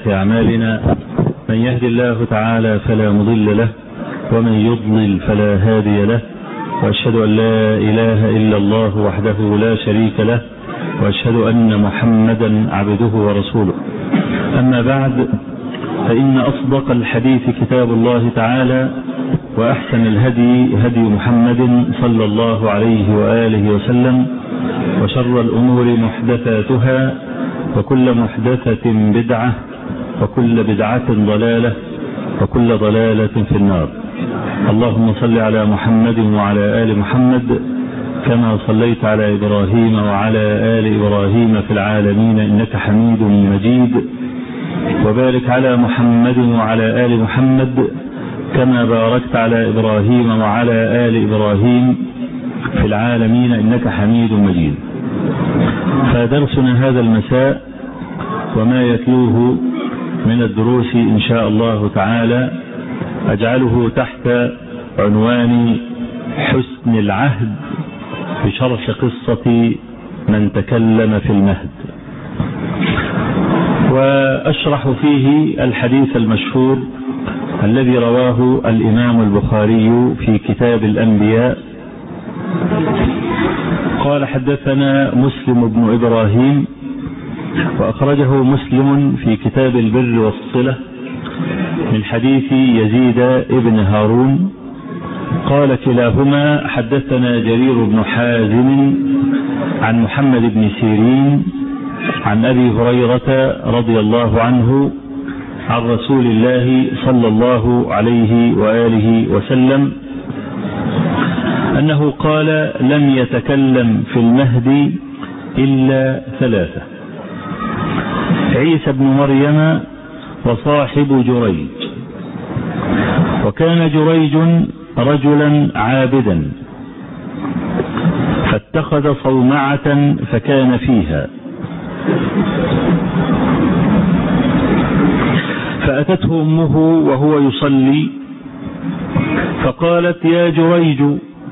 في أعمالنا من يهدي الله تعالى فلا مضل له ومن يضلل فلا هادي له وأشهد أن لا إله إلا الله وحده لا شريك له وأشهد أن محمدا عبده ورسوله أما بعد فإن أصدق الحديث كتاب الله تعالى وأحسن الهدي هدي محمد صلى الله عليه وآله وسلم وشر الأمور محدثاتها وكل محدثة بدعة وكل بدعة ضلالة وكل ضلالة في النار اللهم صل على محمد وعلى آل محمد كما صليت على إبراهيم وعلى آل إبراهيم في العالمين إنك حميد مجيد وبارك على محمد وعلى آل محمد كما باركت على إبراهيم وعلى آل إبراهيم في العالمين إنك حميد مجيد فدرسنا هذا المساء وما يتلوه من الدروس إن شاء الله تعالى أجعله تحت عنوان حسن العهد بشرح قصة من تكلم في المهد وأشرح فيه الحديث المشهور الذي رواه الإمام البخاري في كتاب الأنبياء قال حدثنا مسلم بن إبراهيم وأخرجه مسلم في كتاب البر والصلة من حديث يزيد ابن هارون قال كلاهما حدثنا جرير بن حازم عن محمد بن سيرين عن أبي هريرة رضي الله عنه عن رسول الله صلى الله عليه وآله وسلم أنه قال لم يتكلم في المهد إلا ثلاثة عيسى بن مريم وصاحب جريج وكان جريج رجلا عابدا فاتخذ صومعة فكان فيها فأتته أمه وهو يصلي فقالت يا جريج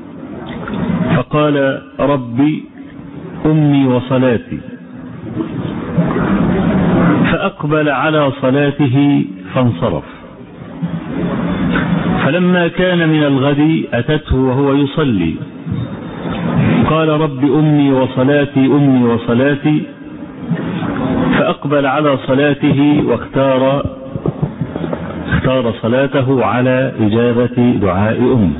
فقال ربي أمي وصلاتي فأقبل على صلاته فانصرف فلما كان من الغد أتته وهو يصلي قال رب أمي وصلاتي أمي وصلاتي فأقبل على صلاته واختار اختار صلاته على إجابة دعاء أمه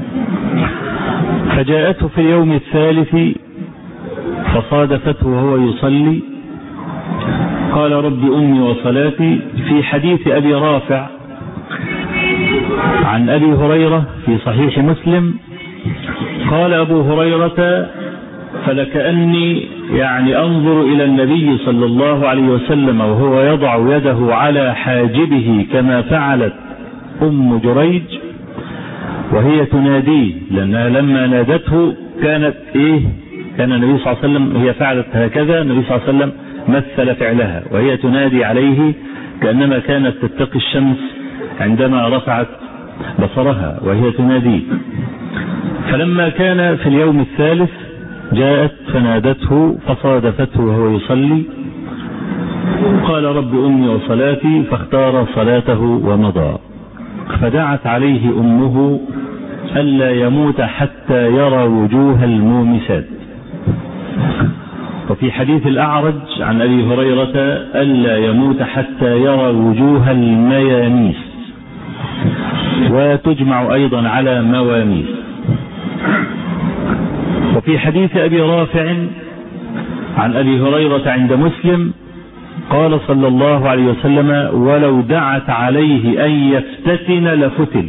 فجاءته في اليوم الثالث فصادفته وهو يصلي قال رب أمي وصلاتي في حديث أبي رافع عن أبي هريرة في صحيح مسلم قال أبو هريرة فلكأني يعني أنظر إلى النبي صلى الله عليه وسلم وهو يضع يده على حاجبه كما فعلت أم جريج وهي تناديه لأنها لما نادته كانت إيه كان النبي صلى الله عليه وسلم هي فعلت هكذا النبي صلى الله عليه وسلم مثل فعلها وهي تنادي عليه كأنما كانت تتقي الشمس عندما رفعت بصرها وهي تناديه فلما كان في اليوم الثالث جاءت فنادته فصادفته وهو يصلي قال رب أمي وصلاتي فاختار صلاته ومضى فدعت عليه أمه ألا يموت حتى يرى وجوه المومسات وفي حديث الأعرج عن أبي هريرة ألا يموت حتى يرى وجوه المياميس وتجمع أيضا على مواميس وفي حديث أبي رافع عن أبي هريرة عند مسلم قال صلى الله عليه وسلم ولو دعت عليه أن يفتتن لفتن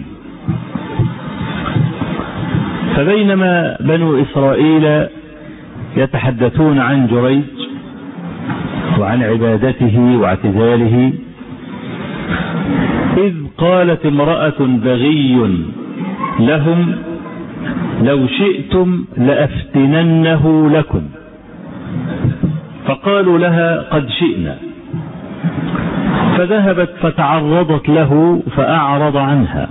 فبينما بنو إسرائيل يتحدثون عن جريج وعن عبادته واعتزاله إذ قالت امرأة بغي لهم لو شئتم لأفتننه لكم فقالوا لها قد شئنا فذهبت فتعرضت له فأعرض عنها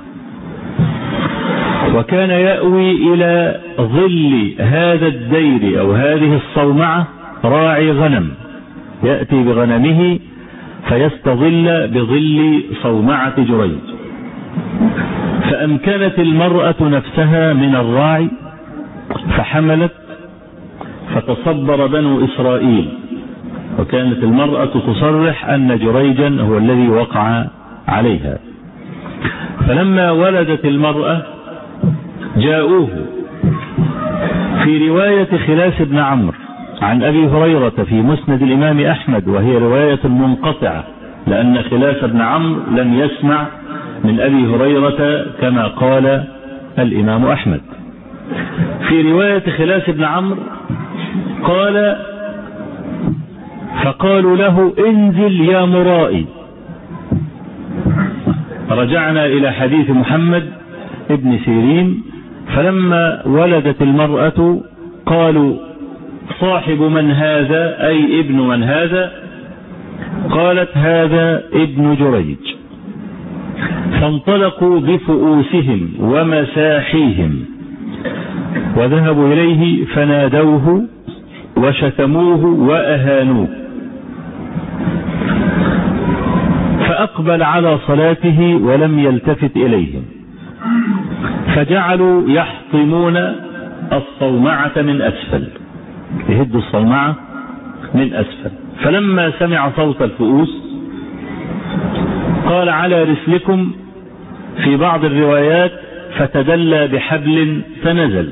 وكان يأوي إلى ظل هذا الدير أو هذه الصومعة راعي غنم يأتي بغنمه فيستظل بظل صومعة جريج فأمكنت المرأة نفسها من الراعي فحملت فتصبر بنو إسرائيل وكانت المرأة تصرح أن جريجا هو الذي وقع عليها فلما ولدت المرأة جاءوه في رواية خلاس بن عمرو عن أبي هريرة في مسند الإمام أحمد وهي رواية منقطعة لأن خلاس بن عمرو لم يسمع من أبي هريرة كما قال الإمام أحمد في رواية خلاس بن عمرو قال فقالوا له انزل يا مرائي رجعنا إلى حديث محمد ابن سيرين فلما ولدت المرأة قالوا صاحب من هذا أي ابن من هذا قالت هذا ابن جريج فانطلقوا بفؤوسهم ومساحيهم وذهبوا إليه فنادوه وشتموه وأهانوه فأقبل على صلاته ولم يلتفت إليهم فجعلوا يحطمون الصومعة من أسفل يهدوا الصومعة من أسفل فلما سمع صوت الفؤوس قال على رسلكم في بعض الروايات فتدلى بحبل فنزل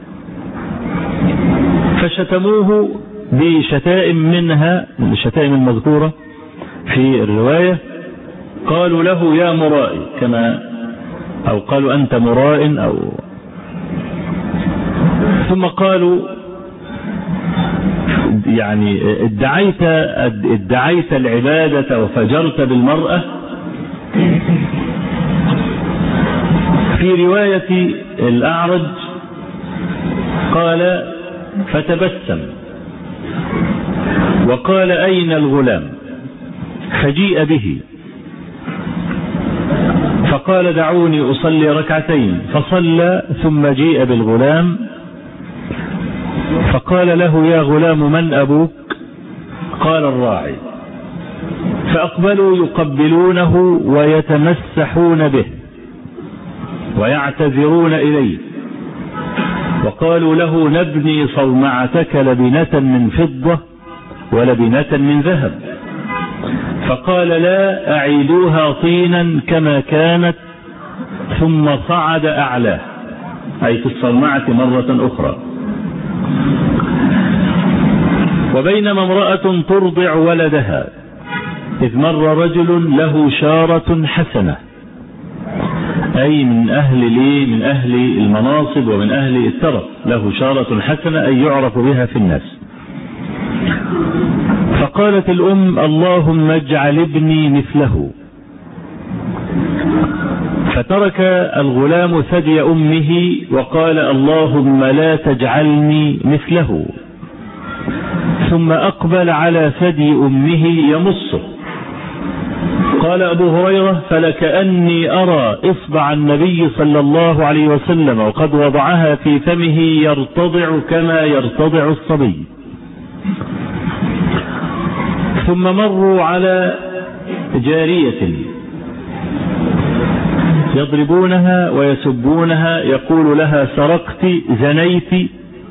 فشتموه بشتائم منها من الشتائم المذكورة في الرواية قالوا له يا مرائي كما أو قالوا أنت مراء أو ثم قالوا يعني ادعيت ادعيت العبادة وفجرت بالمرأة في رواية الأعرج قال فتبسم وقال أين الغلام فجيء به فقال دعوني أصلي ركعتين فصلى ثم جيء بالغلام فقال له يا غلام من أبوك قال الراعي فأقبلوا يقبلونه ويتمسحون به ويعتذرون إليه وقالوا له نبني صومعتك لبنة من فضة ولبنة من ذهب فقال لا أعيدوها طينا كما كانت ثم صعد أعلاه أي في الصومعة مرة أخرى وبينما امرأة ترضع ولدها إذ مر رجل له شارة حسنة أي من أهل لي من أهل المناصب ومن أهل الترف له شارة حسنة أي يعرف بها في الناس فقالت الأم اللهم اجعل ابني مثله فترك الغلام ثدي أمه وقال اللهم لا تجعلني مثله ثم أقبل على ثدي أمه يمصه قال أبو هريرة فلكأني أرى إصبع النبي صلى الله عليه وسلم وقد وضعها في فمه يرتضع كما يرتضع الصبي ثم مروا على جارية يضربونها ويسبونها يقول لها سرقت زنيت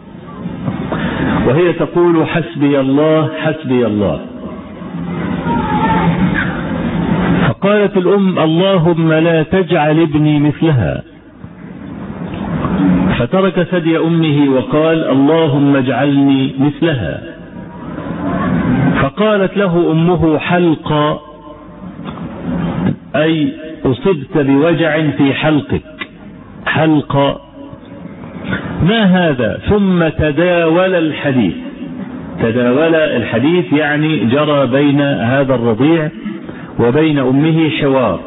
وهي تقول حسبي الله حسبي الله فقالت الأم اللهم لا تجعل ابني مثلها فترك ثدي أمه وقال اللهم اجعلني مثلها فقالت له أمه حلقا أي أصبت بوجع في حلقك حلقا ما هذا ثم تداول الحديث تداول الحديث يعني جرى بين هذا الرضيع وبين أمه حوار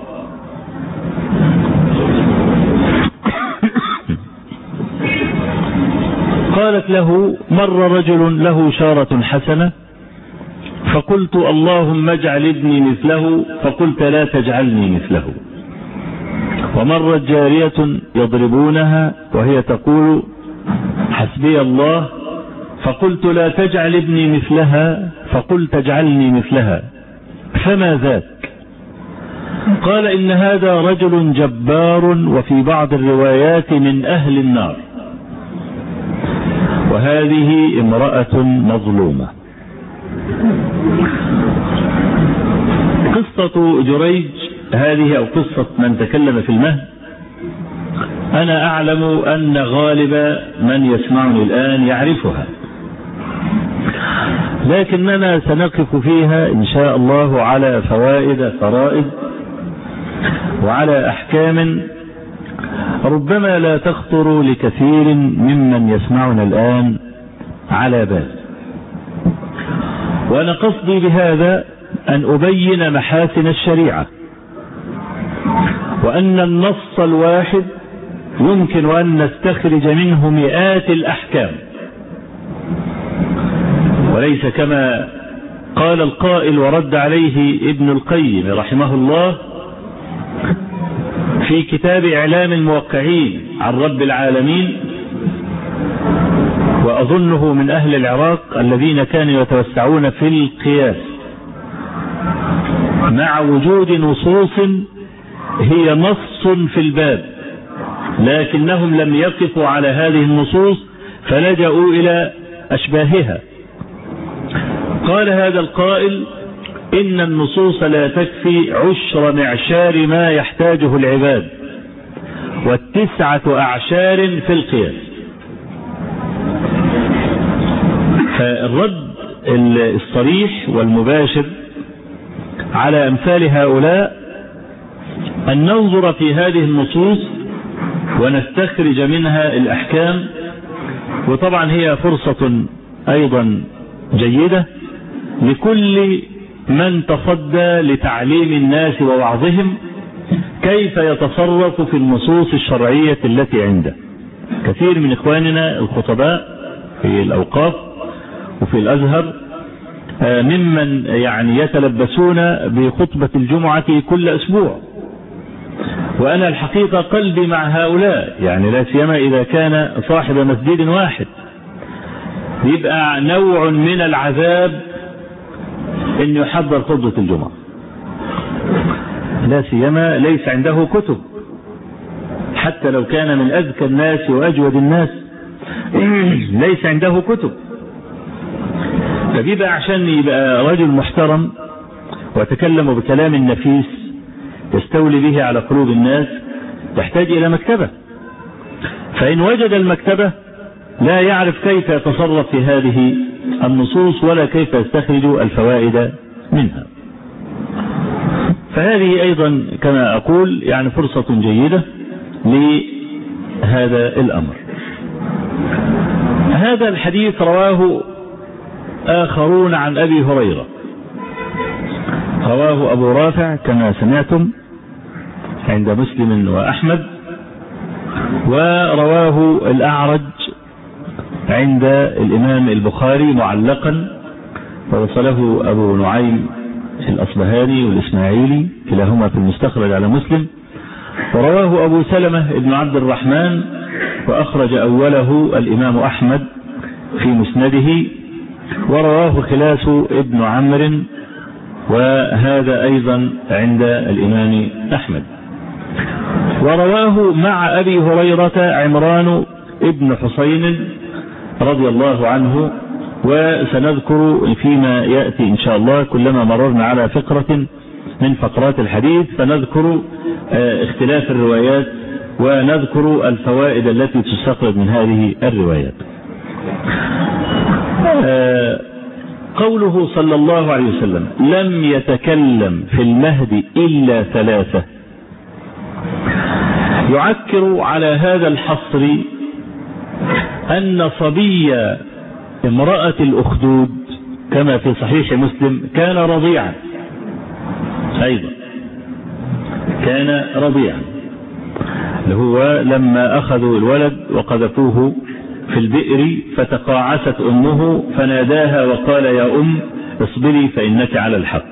قالت له مر رجل له شارة حسنة فقلت اللهم اجعل ابني مثله فقلت لا تجعلني مثله ومرت جارية يضربونها وهي تقول حسبي الله فقلت لا تجعل ابني مثلها فقلت اجعلني مثلها فما ذاك قال إن هذا رجل جبار وفي بعض الروايات من أهل النار وهذه امرأة مظلومة قصة جريج هذه أو قصة من تكلم في المهد أنا أعلم أن غالب من يسمعني الآن يعرفها لكننا سنقف فيها إن شاء الله على فوائد فرائد وعلى أحكام ربما لا تخطر لكثير ممن يسمعنا الآن على بال وأنا قصدي بهذا أن أبين محاسن الشريعة وأن النص الواحد يمكن أن نستخرج منه مئات الأحكام وليس كما قال القائل ورد عليه ابن القيم رحمه الله في كتاب إعلام الموقعين عن رب العالمين وأظنه من أهل العراق الذين كانوا يتوسعون في القياس مع وجود نصوص هي نص في الباب لكنهم لم يقفوا على هذه النصوص فلجأوا إلى أشباهها قال هذا القائل إن النصوص لا تكفي عشر معشار ما يحتاجه العباد والتسعة أعشار في القياس فالرد الصريح والمباشر على أمثال هؤلاء أن ننظر في هذه النصوص ونستخرج منها الأحكام وطبعا هي فرصة أيضا جيدة لكل من تصدى لتعليم الناس ووعظهم كيف يتصرف في النصوص الشرعية التي عنده كثير من إخواننا الخطباء في الأوقاف وفي الأزهر ممن يعني يتلبسون بخطبة الجمعة كل أسبوع وأنا الحقيقة قلبي مع هؤلاء يعني لا سيما إذا كان صاحب مسجد واحد يبقى نوع من العذاب أن يحضر خطبة الجمعة لا سيما ليس عنده كتب حتى لو كان من أذكى الناس وأجود الناس ليس عنده كتب فبيبقى عشان يبقى رجل محترم ويتكلم بكلام نفيس يستولي به على قلوب الناس تحتاج إلى مكتبة فإن وجد المكتبة لا يعرف كيف يتصرف في هذه النصوص ولا كيف يستخرج الفوائد منها فهذه أيضا كما أقول يعني فرصة جيدة لهذا الأمر هذا الحديث رواه آخرون عن أبي هريرة رواه أبو رافع كما سمعتم عند مسلم وأحمد ورواه الأعرج عند الإمام البخاري معلقا ووصله أبو نعيم الأصبهاني والإسماعيلي كلاهما في المستخرج على مسلم ورواه أبو سلمة بن عبد الرحمن وأخرج أوله الإمام أحمد في مسنده ورواه خلاس ابن عمرو وهذا أيضا عند الإمام أحمد ورواه مع أبي هريرة عمران ابن حسين رضي الله عنه وسنذكر فيما يأتي إن شاء الله كلما مررنا على فقرة من فقرات الحديث فنذكر اختلاف الروايات ونذكر الفوائد التي تستخرج من هذه الروايات قوله صلى الله عليه وسلم لم يتكلم في المهد إلا ثلاثة يعكر على هذا الحصر أن صبي امرأة الأخدود كما في صحيح مسلم كان رضيعا أيضا كان رضيعا اللي هو لما أخذوا الولد وقذفوه في البئر فتقاعست أمه فناداها وقال يا أم اصبري فإنك على الحق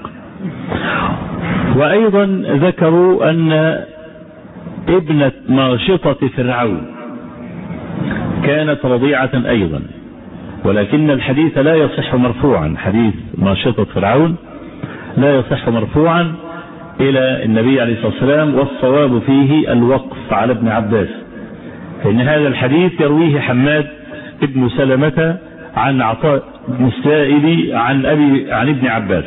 وأيضا ذكروا أن ابنة ماشطة فرعون كانت رضيعة أيضا ولكن الحديث لا يصح مرفوعا حديث ماشطة فرعون لا يصح مرفوعا إلى النبي عليه الصلاة والسلام والصواب فيه الوقف على ابن عباس فإن هذا الحديث يرويه حماد ابن سلمة عن عطاء بن السائب عن أبي عن ابن عباس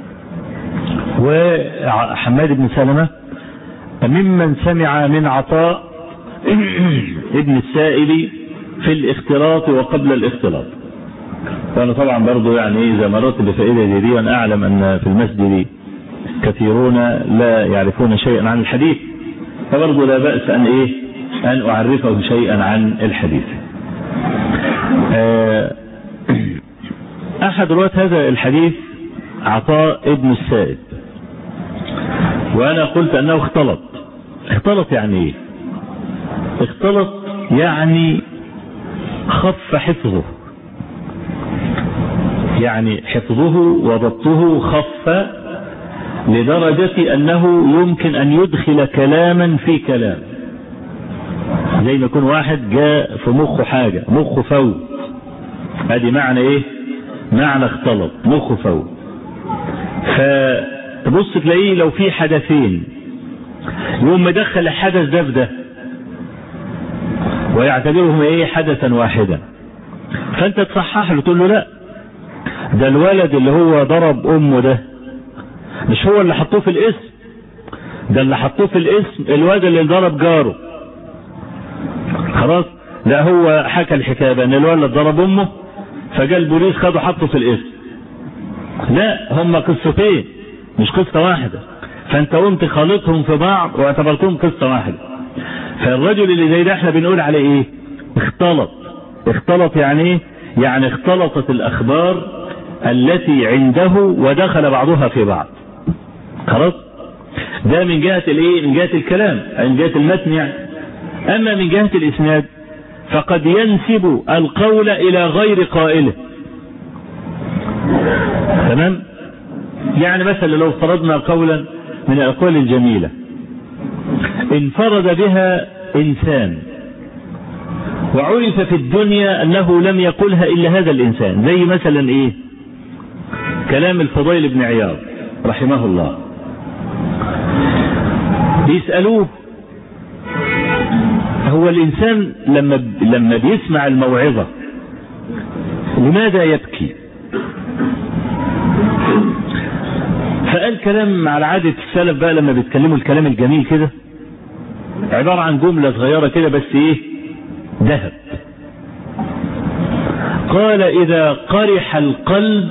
وحماد بن سلمة ممن سمع من عطاء ابن السائب في الاختلاط وقبل الاختلاط وانا طبعا برضو يعني اذا مررت بفائده زي دي وانا اعلم ان في المسجد كثيرون لا يعرفون شيئا عن الحديث فبرضو لا باس ان ايه ان اعرفهم شيئا عن الحديث احد رواه هذا الحديث عطاء ابن السائب وانا قلت انه اختلط اختلط يعني ايه اختلط يعني خف حفظه يعني حفظه وضبطه خف لدرجة أنه يمكن أن يدخل كلاما في كلام زي ما يكون واحد جاء في مخه حاجة مخه فوت ادي معنى ايه معنى اختلط مخه فوت فتبص تلاقيه لو في حدثين يقوم مدخل الحدث ده في ده ويعتبرهم ايه حدثا واحدا فانت تصحح له تقول له لا ده الولد اللي هو ضرب امه ده مش هو اللي حطوه في الاسم ده اللي حطوه في الاسم الواد اللي ضرب جاره خلاص لا هو حكى الحكايه بان الولد ضرب امه فجاء البوليس خده حطه في الاسم لا هم قصتين مش قصه واحده فانت قمت خالطهم في بعض واعتبرتهم قصه واحده فالرجل اللي زي ده احنا بنقول عليه ايه اختلط اختلط يعني ايه يعني اختلطت الاخبار التي عنده ودخل بعضها في بعض خلاص ده من جهة الايه من جهة الكلام من جهة المتن يعني اما من جهة الاسناد فقد ينسب القول الى غير قائله تمام يعني مثلا لو افترضنا قولا من الاقوال الجميلة انفرد بها انسان وعرف في الدنيا انه لم يقلها الا هذا الانسان زي مثلا ايه كلام الفضيل بن عياض رحمه الله بيسألوه هو الإنسان لما لما بيسمع الموعظة لماذا يبكي فقال كلام على عادة السلف بقى لما بيتكلموا الكلام الجميل كده عبارة عن جملة صغيرة كده بس ايه ذهب قال إذا قرح القلب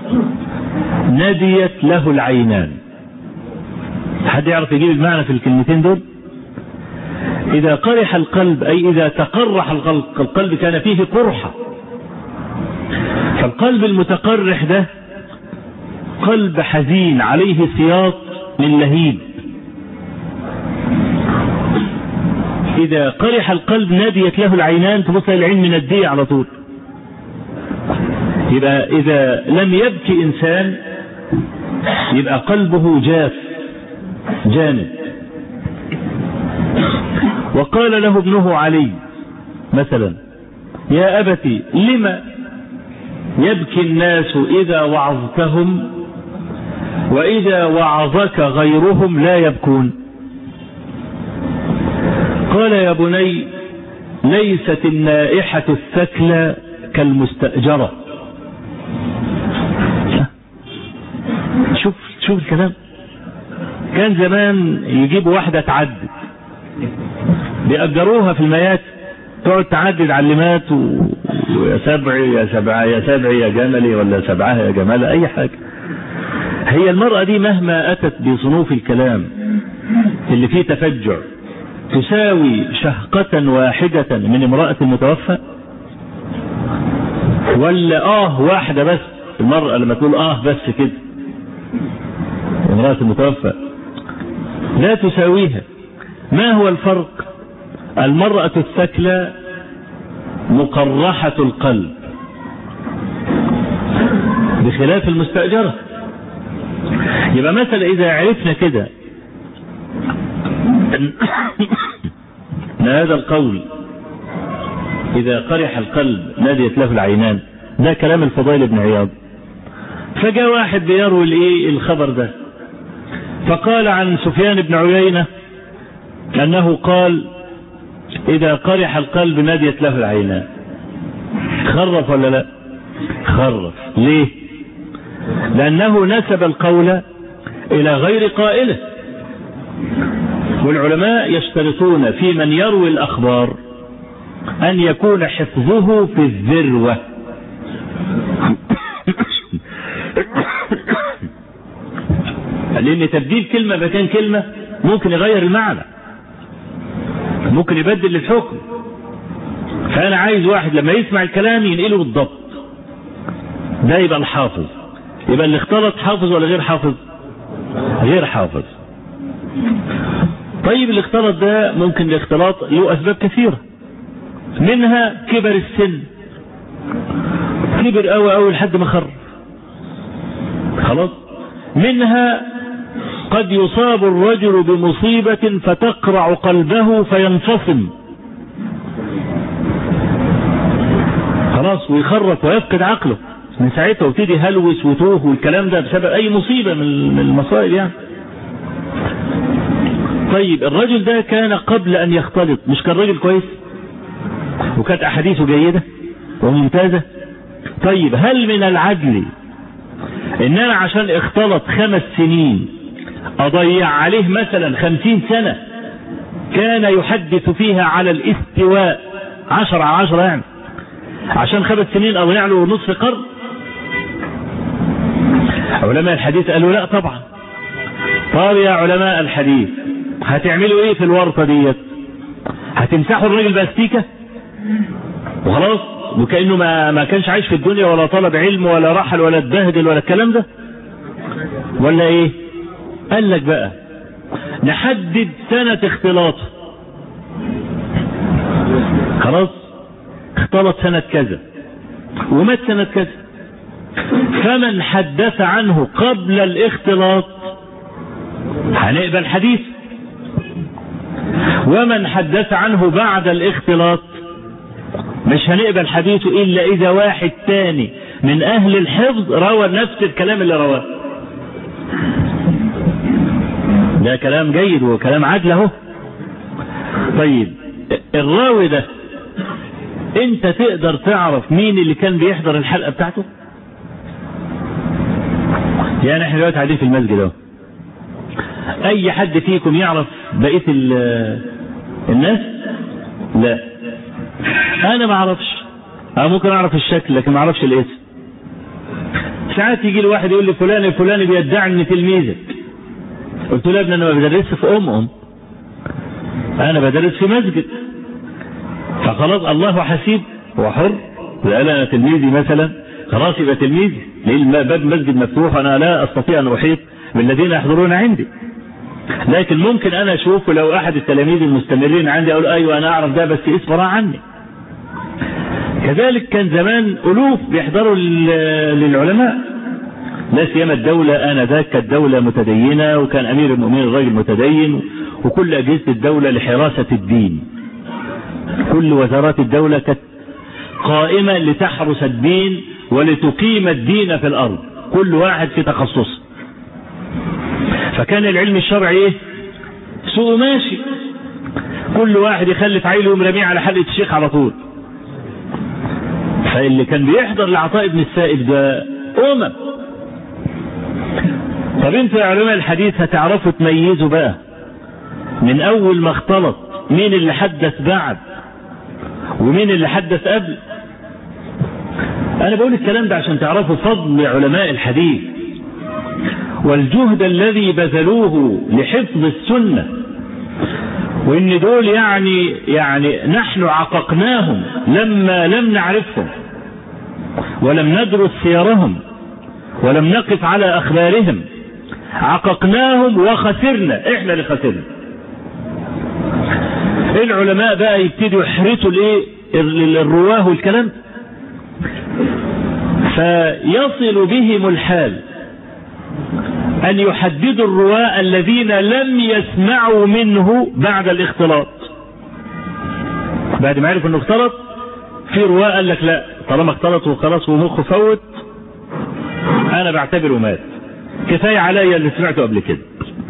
نديت له العينان حد يعرف يجيب المعنى في الكلمتين دول إذا قرح القلب أي إذا تقرح القلب القلب كان فيه قرحة فالقلب المتقرح ده قلب حزين عليه سياط من لهيب إذا قرح القلب ناديت له العينان تبص العين من الدي على طول يبقى إذا لم يبكي إنسان يبقى قلبه جاف جامد وقال له ابنه علي مثلا يا أبتي لما يبكي الناس إذا وعظتهم وإذا وعظك غيرهم لا يبكون قال يا بني ليست النائحة الثكلى كالمستأجرة شوف شوف الكلام كان زمان يجيبوا واحدة تعدد بيأجروها في الميات تقعد تعدد علمات و... ويا سبع يا سبعة يا سبع يا جملي ولا سبعة يا جمال أي حاجة هي المرأة دي مهما أتت بصنوف الكلام اللي فيه تفجع تساوي شهقة واحدة من امرأة متوفى ولا آه واحدة بس المرأة لما تقول آه بس كده امرأة متوفى لا تساويها ما هو الفرق المرأة الثكلى مقرحة القلب بخلاف المستأجرة يبقى مثلا إذا عرفنا كده أن هذا القول إذا قرح القلب ناديت له العينان ده كلام الفضيل بن عياض فجاء واحد بيروي الايه الخبر ده فقال عن سفيان بن عيينة أنه قال إذا قرح القلب ناديت له العينان خرف ولا لا خرف ليه لأنه نسب القول إلى غير قائله والعلماء يشترطون في من يروي الأخبار أن يكون حفظه في الذروة لأن تبديل كلمة مكان كلمة ممكن يغير المعنى ممكن يبدل الحكم فأنا عايز واحد لما يسمع الكلام ينقله بالضبط ده يبقى الحافظ يبقى اللي اختلط حافظ ولا غير حافظ غير حافظ طيب الاختلاط ده ممكن الاختلاط له أسباب كثيرة منها كبر السن كبر قوي قوي لحد ما خر خلاص منها قد يصاب الرجل بمصيبة فتقرع قلبه فينفصم خلاص ويخرف ويفقد عقله من ساعتها وابتدي هلوس وتوه والكلام ده بسبب اي مصيبة من المصائب يعني طيب الرجل ده كان قبل ان يختلط مش كان راجل كويس وكانت احاديثه جيدة وممتازة طيب هل من العدل ان انا عشان اختلط خمس سنين اضيع عليه مثلا خمسين سنة كان يحدث فيها على الاستواء عشرة على عشرة يعني عشان خمس سنين اضيع له نصف قرن علماء الحديث قالوا لا طبعا طب يا علماء الحديث هتعملوا ايه في الورطة ديت هتمسحوا الراجل باستيكة وخلاص وكأنه ما, ما كانش عايش في الدنيا ولا طلب علم ولا رحل ولا اتبهدل ولا الكلام ده ولا ايه قال لك بقى نحدد سنة اختلاطه خلاص اختلط سنة كذا ومات سنة كذا فمن حدث عنه قبل الاختلاط هنقبل حديث ومن حدث عنه بعد الاختلاط مش هنقبل حديثه الا اذا واحد تاني من اهل الحفظ روى نفس الكلام اللي رواه ده كلام جيد وكلام عدل اهو طيب الراوي ده انت تقدر تعرف مين اللي كان بيحضر الحلقة بتاعته يعني احنا دلوقتي قاعدين في المسجد اهو اي حد فيكم يعرف بقية الناس لا انا ما اعرفش انا ممكن اعرف الشكل لكن ما اعرفش الاسم ساعات يجي لي واحد يقول لي فلان الفلاني بيدعي ان تلميذك قلت له يا ابني انا ما بدرسش في ام ام انا بدرس في مسجد فخلاص الله حسيب هو حر قال انا تلميذي مثلا خلاص يبقى تلميذي ليه باب المسجد مفتوح انا لا استطيع ان احيط بالذين يحضرون عندي لكن ممكن انا اشوفه لو احد التلاميذ المستمرين عندي اقول ايوه انا اعرف ده بس اسمه راح عني كذلك كان زمان الوف بيحضروا للعلماء لا سيما الدولة آنذاك كانت دولة متدينة وكان أمير المؤمنين راجل متدين وكل أجهزة الدولة لحراسة الدين كل وزارات الدولة كانت قائمة لتحرس الدين ولتقيم الدين في الأرض كل واحد في تخصصه فكان العلم الشرعي ايه سوق ماشي كل واحد يخلف عيله ومرميه على حلقة الشيخ على طول فاللي كان بيحضر لعطاء ابن السائب ده أمم طب انتوا يا علماء الحديث هتعرفوا تميزوا بقى من اول ما اختلط مين اللي حدث بعد ومين اللي حدث قبل انا بقول الكلام ده عشان تعرفوا فضل علماء الحديث والجهد الذي بذلوه لحفظ السنة وان دول يعني يعني نحن عققناهم لما لم نعرفهم ولم ندرس سيرهم ولم نقف على اخبارهم عققناهم وخسرنا احنا اللي خسرنا العلماء بقى يبتدوا يحرتوا الايه الرواه والكلام فيصل بهم الحال ان يحددوا الرواة الذين لم يسمعوا منه بعد الاختلاط بعد ما عرفوا انه اختلط في رواة قال لك لا طالما اختلط وخلاص ومخه فوت انا بعتبره مات كفايه عليا اللي سمعته قبل كده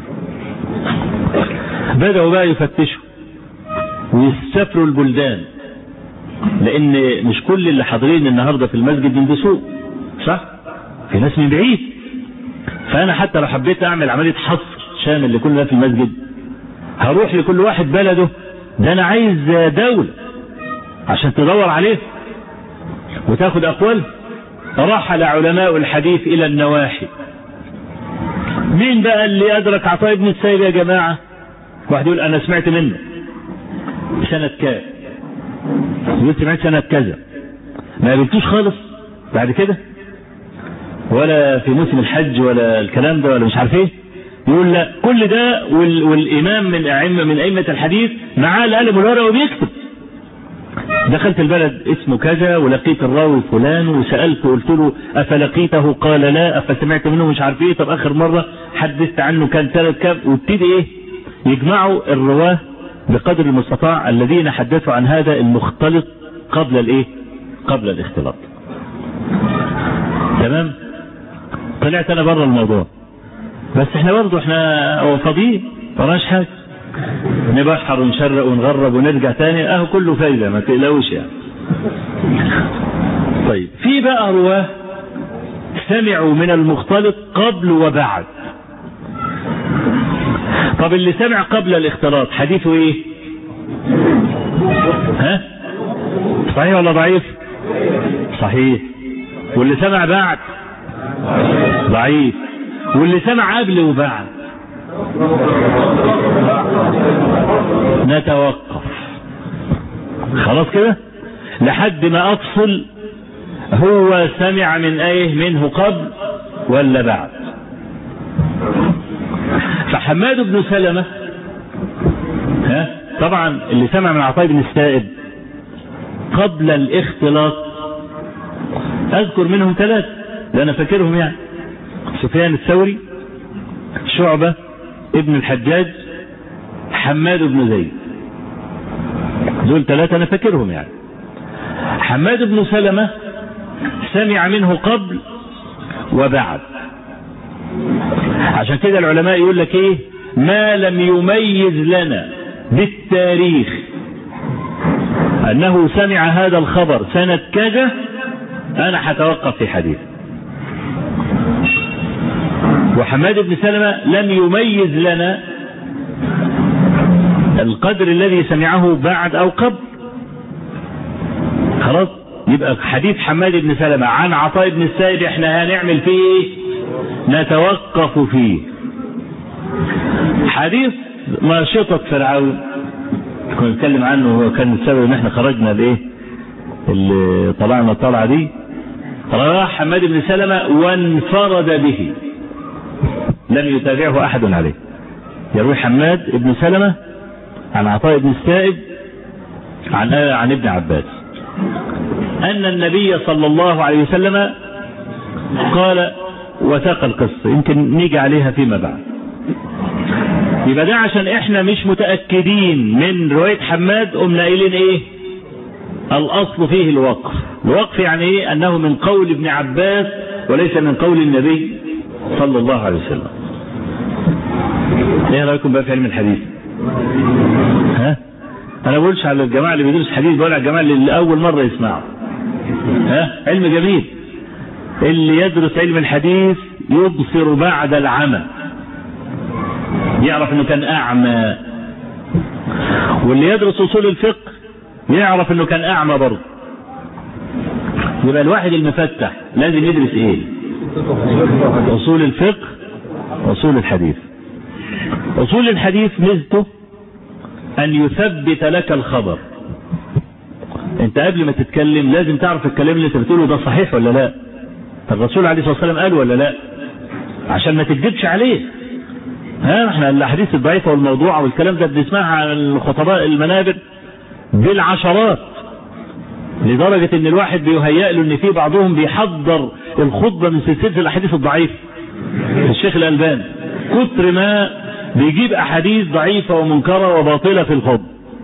بدأوا بقى يفتشوا ويسافروا البلدان لان مش كل اللي حاضرين النهارده في المسجد من دسوق صح في ناس من بعيد فانا حتى لو حبيت اعمل عمليه حصر شامل لكل ده في المسجد هروح لكل واحد بلده ده انا عايز دولة عشان تدور عليه وتاخد اقوال رحل علماء الحديث الى النواحي مين بقى اللي ادرك عطاء بن السيب يا جماعة واحد يقول انا سمعت منه سنة كام يقول سمعت سنة كذا ما قابلتوش خالص بعد كده ولا في موسم الحج ولا الكلام ده ولا مش عارف ايه يقول لا كل ده وال والامام من ائمه من ائمه الحديث معاه القلم والورقه وبيكتب دخلت البلد اسمه كذا ولقيت الراوي فلان وسالته قلت له افلقيته قال لا افسمعت منه مش عارف ايه طب اخر مره حدثت عنه كان ثلاث كام وابتدي ايه يجمعوا الرواه بقدر المستطاع الذين حدثوا عن هذا المختلط قبل الايه قبل الاختلاط تمام طلعت انا بره الموضوع بس احنا برضه احنا فاضيين فرناش حاجه نبحر ونشرق ونغرب ونرجع تاني اهو كله فايده ما تقلقوش يعني طيب في بقى رواه سمعوا من المختلط قبل وبعد طب اللي سمع قبل الاختلاط حديثه ايه ها صحيح ولا ضعيف صحيح واللي سمع بعد ضعيف واللي سمع قبل وبعد نتوقف خلاص كده لحد ما افصل هو سمع من ايه منه قبل ولا بعد فحماد بن سلمة ها طبعا اللي سمع من عطاء بن السائب قبل الاختلاط اذكر منهم ثلاثة ده انا فاكرهم يعني سفيان الثوري شعبة ابن الحجاج حماد بن زيد دول ثلاثة انا فاكرهم يعني حماد بن سلمة سمع منه قبل وبعد عشان كده العلماء يقول لك ايه ما لم يميز لنا بالتاريخ انه سمع هذا الخبر سنة كذا انا هتوقف في حديث وحماد بن سلمة لم يميز لنا القدر الذي سمعه بعد او قبل خلاص يبقى حديث حماد بن سلمة عن عطاء بن السائب احنا هنعمل فيه ايه نتوقف فيه حديث ماشطة فرعون كنا نتكلم عنه هو كان السبب ان احنا خرجنا الايه اللي طلعنا الطلعة دي راح حماد بن سلمة وانفرد به لم يتابعه احد عليه يروي حماد بن سلمة عن عطاء بن السائب عن عن ابن عباس ان النبي صلى الله عليه وسلم قال وثاق القصة يمكن نيجي عليها فيما بعد يبقى ده عشان احنا مش متأكدين من رواية حماد قمنا قايلين ايه الاصل فيه الوقف الوقف يعني ايه انه من قول ابن عباس وليس من قول النبي صلى الله عليه وسلم ايه رايكم بقى في علم الحديث ها انا بقولش على الجماعه اللي بيدرس حديث بقول على الجماعه اللي اول مره يسمعوا ها علم جميل اللي يدرس علم الحديث يبصر بعد العمى يعرف انه كان اعمى واللي يدرس اصول الفقه يعرف انه كان اعمى برضه يبقى الواحد المفتح لازم يدرس ايه اصول الفقه اصول الحديث اصول الحديث ميزته ان يثبت لك الخبر انت قبل ما تتكلم لازم تعرف الكلام اللي انت بتقوله ده صحيح ولا لا الرسول عليه الصلاه والسلام قال ولا لا عشان ما تكذبش عليه ها احنا الاحاديث الضعيفه والموضوعه والكلام ده بنسمعها عن الخطباء المنابر بالعشرات لدرجة ان الواحد بيهيأ له ان في بعضهم بيحضر الخطبة من سلسلة الاحاديث الضعيفة الشيخ الالباني كتر ما بيجيب احاديث ضعيفة ومنكرة وباطلة في الخطبة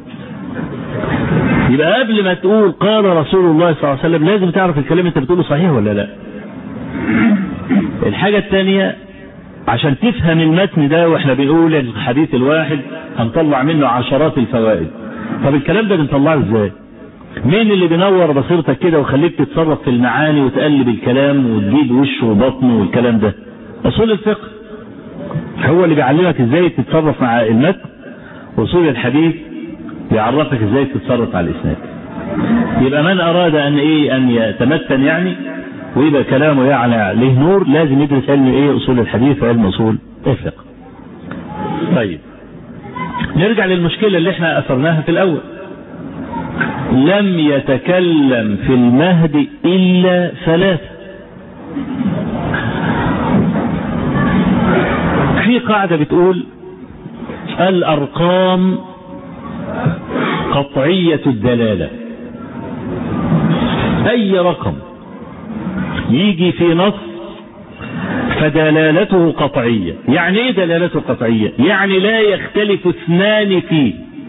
يبقى قبل ما تقول قال رسول الله صلى الله عليه وسلم لازم تعرف الكلام انت بتقوله صحيح ولا لا الحاجة الثانية عشان تفهم المتن ده واحنا بنقول الحديث الواحد هنطلع منه عشرات الفوائد طب الكلام ده بنطلعه ازاي مين اللي بينور بصيرتك كده وخليك تتصرف في المعاني وتقلب الكلام وتجيب وشه وبطنه والكلام ده اصول الفقه هو اللي بيعلمك ازاي تتصرف مع المتن اصول الحديث بيعرفك ازاي تتصرف على الاسناد يبقى من اراد ان ايه ان يتمتن يعني ويبقى كلامه يعني له نور لازم يدرس علم ايه اصول الحديث وعلم اصول الفقه طيب نرجع للمشكله اللي احنا اثرناها في الاول لم يتكلم في المهد الا ثلاثه في قاعده بتقول الارقام قطعيه الدلاله اي رقم يجي في نص فدلالته قطعية يعني ايه دلالته قطعية يعني لا يختلف اثنان فيه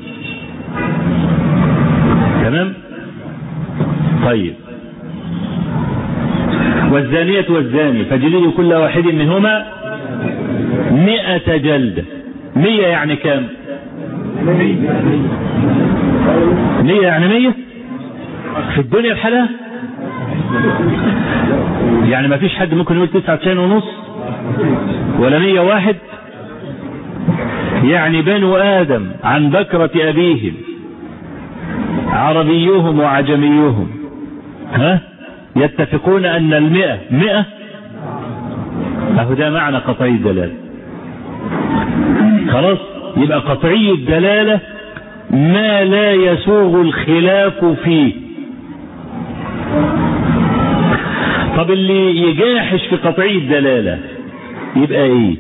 تمام طيب والزانية والزاني فجلدوا كل واحد منهما مئة جلدة مية يعني كام مية يعني مية في الدنيا بحالها يعني ما فيش حد ممكن يقول تسعة وتسعين ونص ولا مية واحد يعني بنو آدم عن بكرة أبيهم عربيهم وعجميهم ها يتفقون أن المئة مئة أهو ده معنى قطعي الدلالة خلاص يبقى قطعي الدلالة ما لا يسوغ الخلاف فيه طب اللي يجاحش في قطعي الدلالة يبقى ايه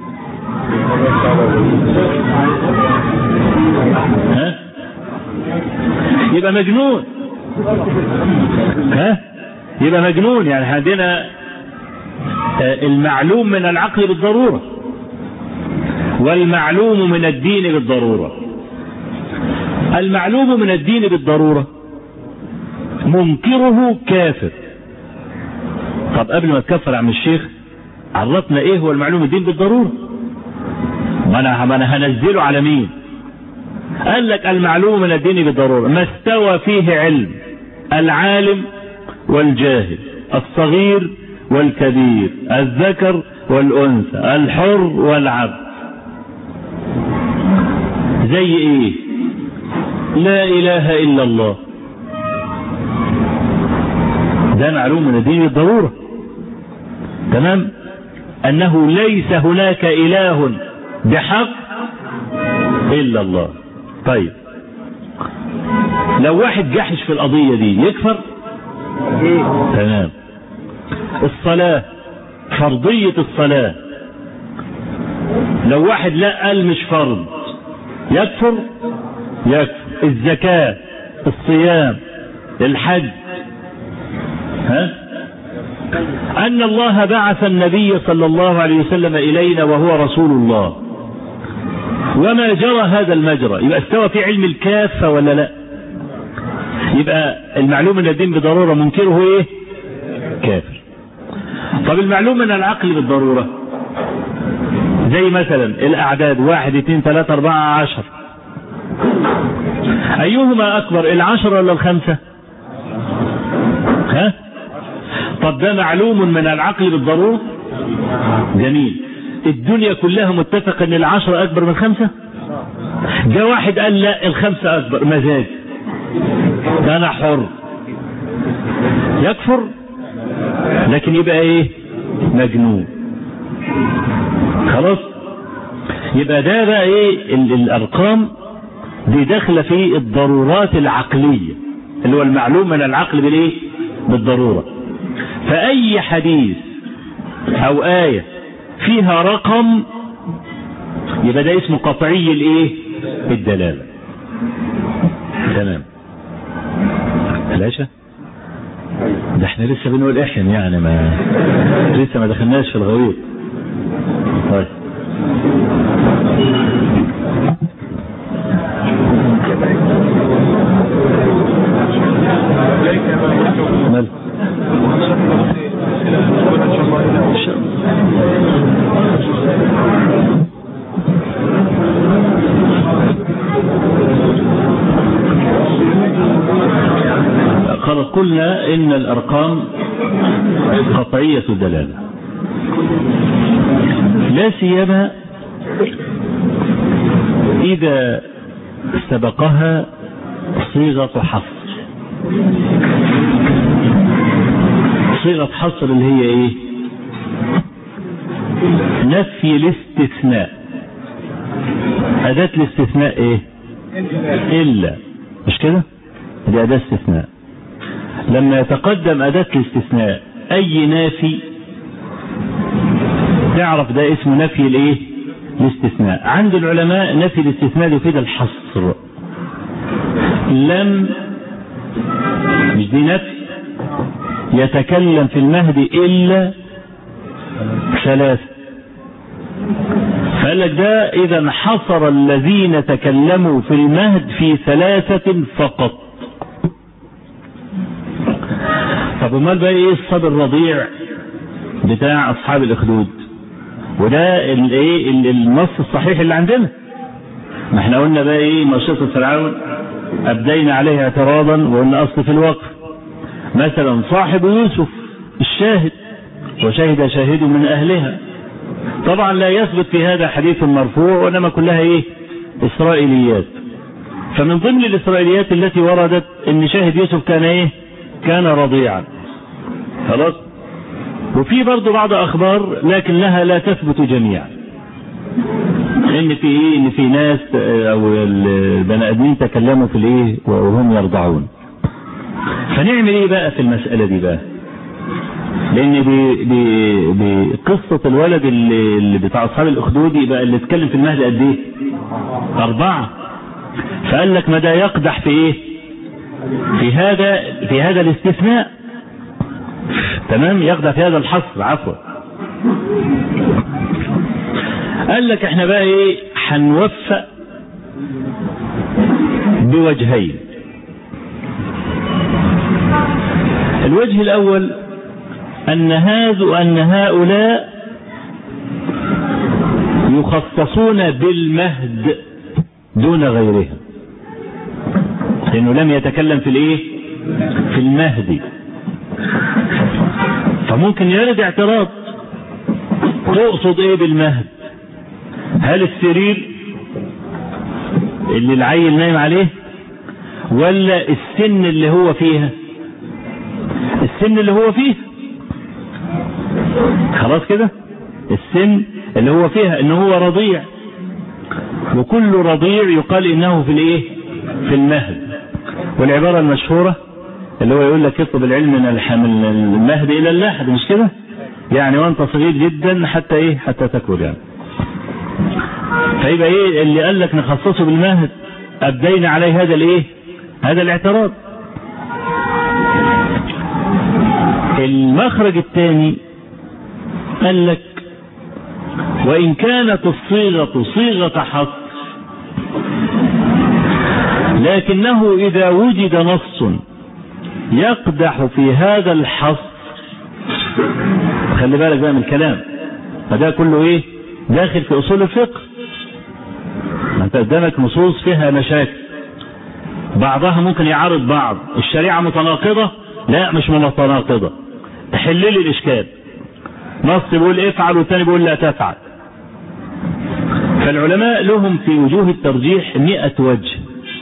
ها يبقى مجنون ها يبقى مجنون يعني عندنا المعلوم من العقل بالضرورة والمعلوم من الدين بالضرورة المعلوم من الدين بالضرورة منكره كافر طب قبل ما تكفر عم الشيخ عرفنا ايه هو المعلوم الدين بالضرورة ما انا ما انا هنزله على مين قال لك المعلوم من الدين بالضرورة ما استوى فيه علم العالم والجاهل الصغير والكبير الذكر والأنثى الحر والعبد زي ايه لا اله الا الله ده معلوم من الدين بالضرورة تمام انه ليس هناك اله بحق الا الله طيب لو واحد جحش في القضية دي يكفر تمام الصلاة فرضية الصلاة لو واحد لا قال مش فرض يكفر يكفر الزكاة الصيام الحج ها أن الله بعث النبي صلى الله عليه وسلم إلينا وهو رسول الله وما جرى هذا المجرى يبقى استوى في علم الكافة ولا لا يبقى المعلوم من الدين بضرورة منكره ايه كافر طب المعلوم من العقل بالضرورة زي مثلا الأعداد واحد اثنين ثلاثة أربعة عشر أيهما أكبر العشر ولا الخمسة ها طب ده معلوم من العقل بالضرورة جميل الدنيا كلها متفقة ان العشرة اكبر من خمسة جاء واحد قال لا الخمسة اكبر مزاج ده انا حر يكفر لكن يبقى ايه مجنون خلاص يبقى ده بقى ايه الارقام دي داخله في الضرورات العقلية اللي هو المعلوم من العقل بالايه بالضرورة فاي حديث او آية فيها رقم يبقى ده اسمه قطعي الايه الدلالة تمام العشاء ده احنا لسه بنقول احن يعني ما لسه ما دخلناش في الغويط طيب مال وقلنا إن الأرقام قطعية الدلالة لا سيما إذا سبقها صيغة حصر صيغة حصر اللي هي ايه نفي الاستثناء أداة الاستثناء ايه إلا مش كده دي أداة استثناء لما يتقدم أداة الاستثناء أي نافي تعرف ده اسمه نفي الايه الاستثناء عند العلماء نفي الاستثناء يفيد الحصر لم مش دي نفي يتكلم في المهد إلا ثلاثة فقال لك ده إذا حصر الذين تكلموا في المهد في ثلاثة فقط طب امال بقى ايه الصبي الرضيع بتاع اصحاب الاخدود وده الايه النص الصحيح اللي عندنا ما احنا قلنا بقى ايه مشيطة فرعون ابدينا عليه اعتراضا وقلنا اصل في الوقف مثلا صاحب يوسف الشاهد وشهد شاهد من اهلها طبعا لا يثبت في هذا حديث مرفوع وانما كلها ايه اسرائيليات فمن ضمن الاسرائيليات التي وردت ان شاهد يوسف كان ايه كان رضيعا خلاص وفي برضه بعض اخبار لكنها لا تثبت جميعا ان في ايه ان في ناس او البني ادمين تكلموا في الايه وهم يرضعون فنعمل ايه بقى في المساله دي بقى لان بقصه الولد اللي, اللي بتاع اصحاب الاخدود يبقى اللي اتكلم في المهد قد ايه اربعه فقال لك ما ده يقدح في ايه في هذا في هذا الاستثناء تمام يقدح في هذا الحصر عفوا قال لك احنا بقى ايه هنوفق بوجهين الوجه الاول ان هذا ان هؤلاء يخصصون بالمهد دون غيرهم لانه لم يتكلم في الايه في المهدي فممكن يرد اعتراض تقصد ايه بالمهد هل السرير اللي العيل نايم عليه ولا السن اللي هو فيها السن اللي هو فيه خلاص كده السن اللي هو فيها ان هو رضيع وكل رضيع يقال انه في الايه في المهد والعبارة المشهورة اللي هو يقول لك اطلب العلم من المهد الى اللحد مش كده يعني وانت صغير جدا حتى ايه حتى تكبر يعني فيبقى ايه اللي قال لك نخصصه بالمهد ابدينا عليه هذا الايه هذا الاعتراض المخرج الثاني قال لك وإن كانت الصيغة صيغة حصر لكنه إذا وجد نص يقدح في هذا الحصر خلي بالك بقى من الكلام فده كله ايه داخل في اصول الفقه ما انت قدامك نصوص فيها مشاكل بعضها ممكن يعارض بعض الشريعة متناقضة لا مش متناقضة تحل لي الاشكال نص بيقول افعل والتاني بيقول لا تفعل فالعلماء لهم في وجوه الترجيح مئة وجه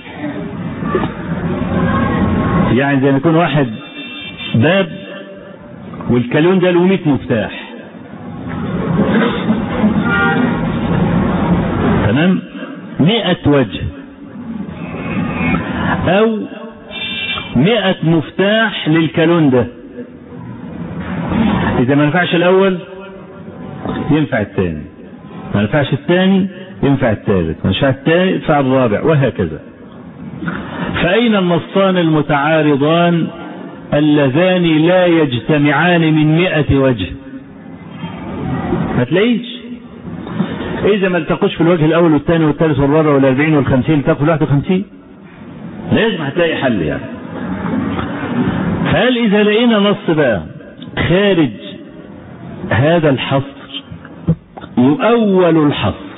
يعني زي ما يكون واحد باب والكالون ده له 100 مفتاح تمام 100 وجه او 100 مفتاح للكالون ده اذا ما نفعش الاول ينفع الثاني ما نفعش الثاني ينفع الثالث ما نفعش الثالث ينفع الرابع وهكذا فأين النصان المتعارضان اللذان لا يجتمعان من مئة وجه ما تلاقيش إذا ما التقوش في الوجه الأول والثاني والثالث والرابع والأربعين والخمسين التقوا في الواحد وخمسين لازم هتلاقي حل يعني فهل إذا لقينا نص بقى خارج هذا الحصر يؤول الحصر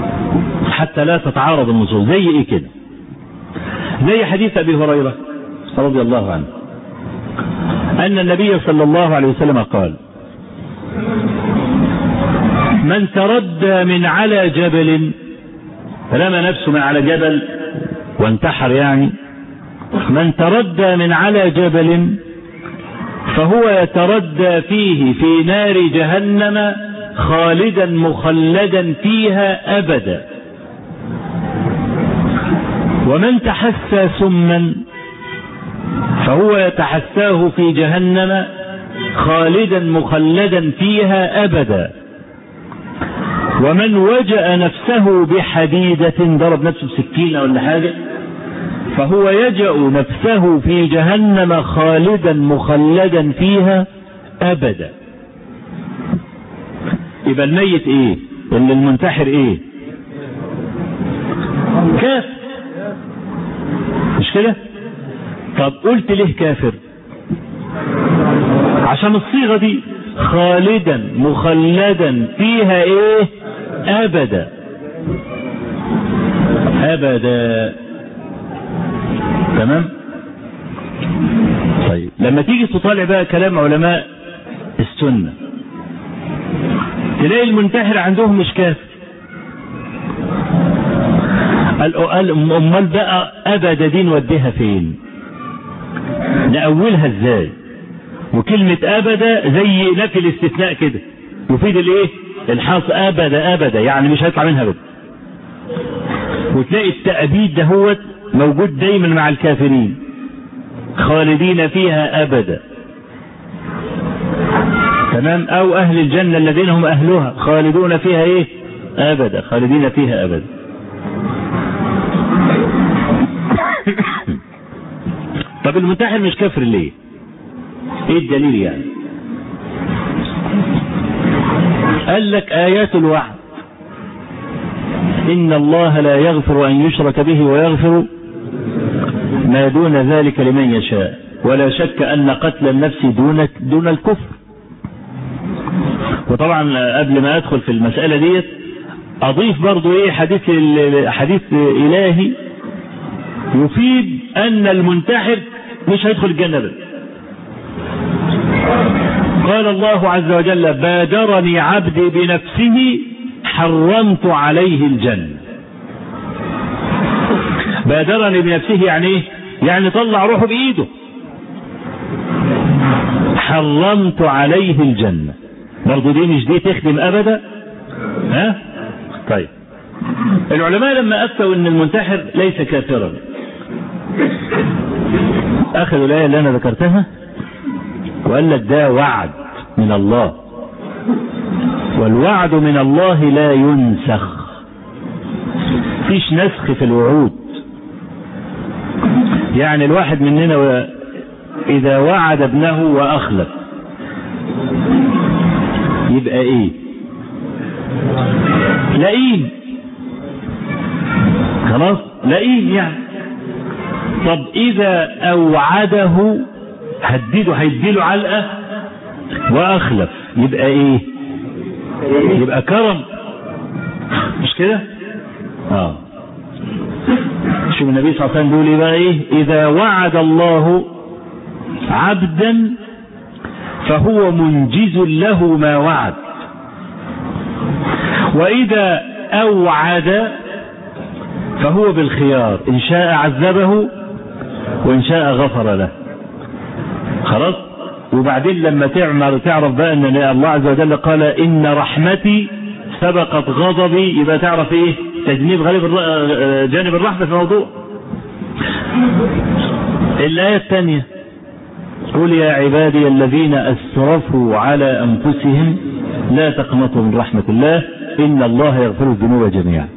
حتى لا تتعارض النصوص زي ايه كده زي حديث ابي هريره رضي الله عنه أن النبي صلى الله عليه وسلم قال من تردى من على جبل رمى نفسه من على جبل وانتحر يعني من تردى من على جبل فهو يتردى فيه في نار جهنم خالدا مخلدا فيها أبدا ومن تحسى سما فهو يتحساه في جهنم خالدا مخلدا فيها أبدا ومن وجأ نفسه بحديدة ضرب نفسه بسكينة ولا حاجة فهو يجأ نفسه في جهنم خالدا مخلدا فيها أبدا يبقى الميت ايه اللي المنتحر ايه كافر مش كده طب قلت ليه كافر عشان الصيغة دي خالدا مخلدا فيها ايه ابدا ابدا تمام طيب لما تيجي تطالع بقى كلام علماء السنة تلاقي المنتحر عندهم مش كافر امال بقى ابدا دي نوديها فين نأولها ازاي وكلمة ابدا زي نفي الاستثناء كده يفيد الايه الحاص ابدا ابدا يعني مش هيطلع منها ابدا وتلاقي التأبيد ده هو موجود دايما مع الكافرين خالدين فيها ابدا تمام او اهل الجنة الذين هم اهلها خالدون فيها ايه ابدا خالدين فيها ابدا طب المنتحر مش كافر ليه ايه الدليل يعني قال لك ايات الوعد ان الله لا يغفر ان يشرك به ويغفر ما دون ذلك لمن يشاء ولا شك ان قتل النفس دون دون الكفر وطبعا قبل ما ادخل في المسألة ديت اضيف برضو ايه حديث حديث الهي يفيد ان المنتحر مش هيدخل الجنة بل. قال الله عز وجل بادرني عبدي بنفسه حرمت عليه الجنة بادرني بنفسه يعني ايه يعني طلع روحه بايده حرمت عليه الجنة برضو دي مش دي تخدم ابدا ها طيب العلماء لما افتوا ان المنتحر ليس كافرا اخذوا الايه اللي انا ذكرتها وقال لك ده وعد من الله والوعد من الله لا ينسخ فيش نسخ في الوعود يعني الواحد مننا اذا وعد ابنه واخلف يبقى ايه لئيم خلاص لئيم يعني طب اذا اوعده هدده هيديله علقة واخلف يبقى ايه يبقى كرم مش كده اه شوف النبي صلى الله عليه وسلم بيقول ايه بقى ايه اذا وعد الله عبدا فهو منجز له ما وعد واذا اوعد فهو بالخيار ان شاء عذبه وان شاء غفر له خلاص وبعدين لما تعمل تعرف بقى ان الله عز وجل قال ان رحمتي سبقت غضبي يبقى تعرف ايه تجنيب غالب جانب الرحمة في الموضوع الآية الثانية قل يا عبادي الذين أسرفوا على أنفسهم لا تقنطوا من رحمة الله إن الله يغفر الذنوب جميعا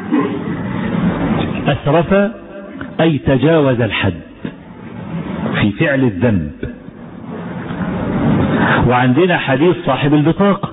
أسرف أي تجاوز الحد في فعل الذنب وعندنا حديث صاحب البطاقة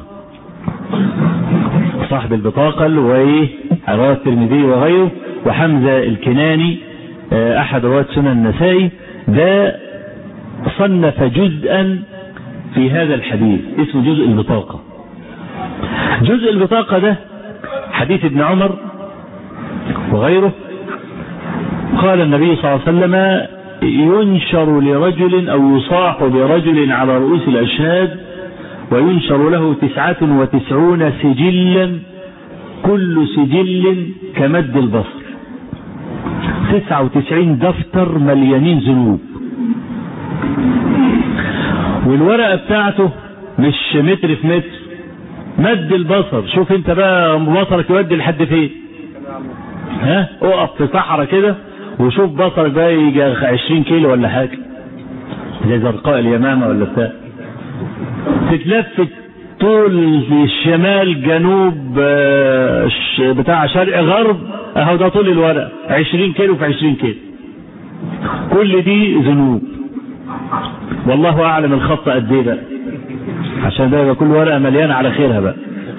صاحب البطاقة اللي هو ايه رواه الترمذي وغيره وحمزة الكناني احد رواة سنن النسائي ده صنف جزءا في هذا الحديث اسمه جزء البطاقة جزء البطاقة ده حديث ابن عمر وغيره قال النبي صلى الله عليه وسلم ينشر لرجل أو يصاح لرجل على رؤوس الأشهاد وينشر له تسعة وتسعون سجلا كل سجل كمد البصر تسعة وتسعين دفتر مليانين ذنوب والورقة بتاعته مش متر في متر مد البصر شوف انت بقى بصرك يودي لحد فين ها اقف في صحراء كده وشوف بصرك بقى يجي 20 كيلو ولا حاجه زي زرقاء اليمامه ولا بتاع تتلفت طول الشمال جنوب بتاع شرق غرب اهو ده طول الورق 20 كيلو في 20 كيلو كل دي ذنوب والله اعلم الخط قد ايه بقى عشان ده يبقى كل ورقه مليانه على خيرها بقى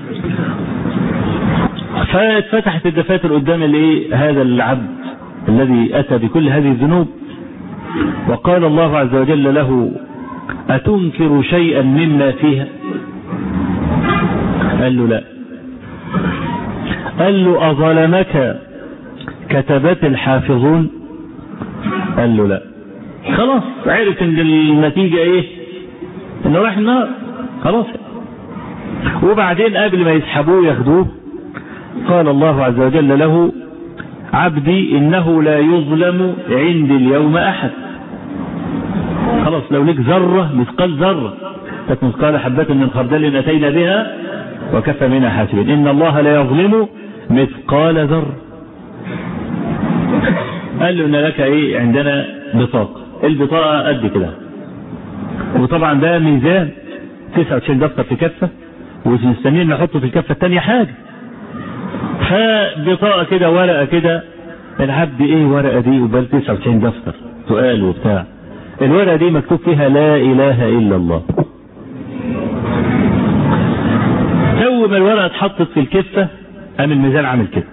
فاتفتحت الدفاتر قدام الايه هذا العبد الذي اتى بكل هذه الذنوب وقال الله عز وجل له اتنكر شيئا مما فيها قال له لا قال له اظلمك كتبت الحافظون قال له لا خلاص عرف ان النتيجه ايه انه راح النار خلاص وبعدين قبل ما يسحبوه ياخدوه قال الله عز وجل له عبدي انه لا يظلم عندي اليوم احد خلاص لو لك ذرة مثقال ذرة مثقال حبة من خردل اتينا بها وكفى منها حاسبين ان الله لا يظلم مثقال ذرة قال له ان لك ايه عندنا بطاقة البطاقة قد كده وطبعا ده ميزان 99 دفتر في كفة ومستنيين نحطه في الكفة الثانية حاجة فبطاقة كده ورقة كده العبد ايه ورقة دي وبال 99 دفتر سؤال وبتاع الورقة دي مكتوب فيها لا اله الا الله تو ما الورقة اتحطت في الكفة قام الميزان عامل كده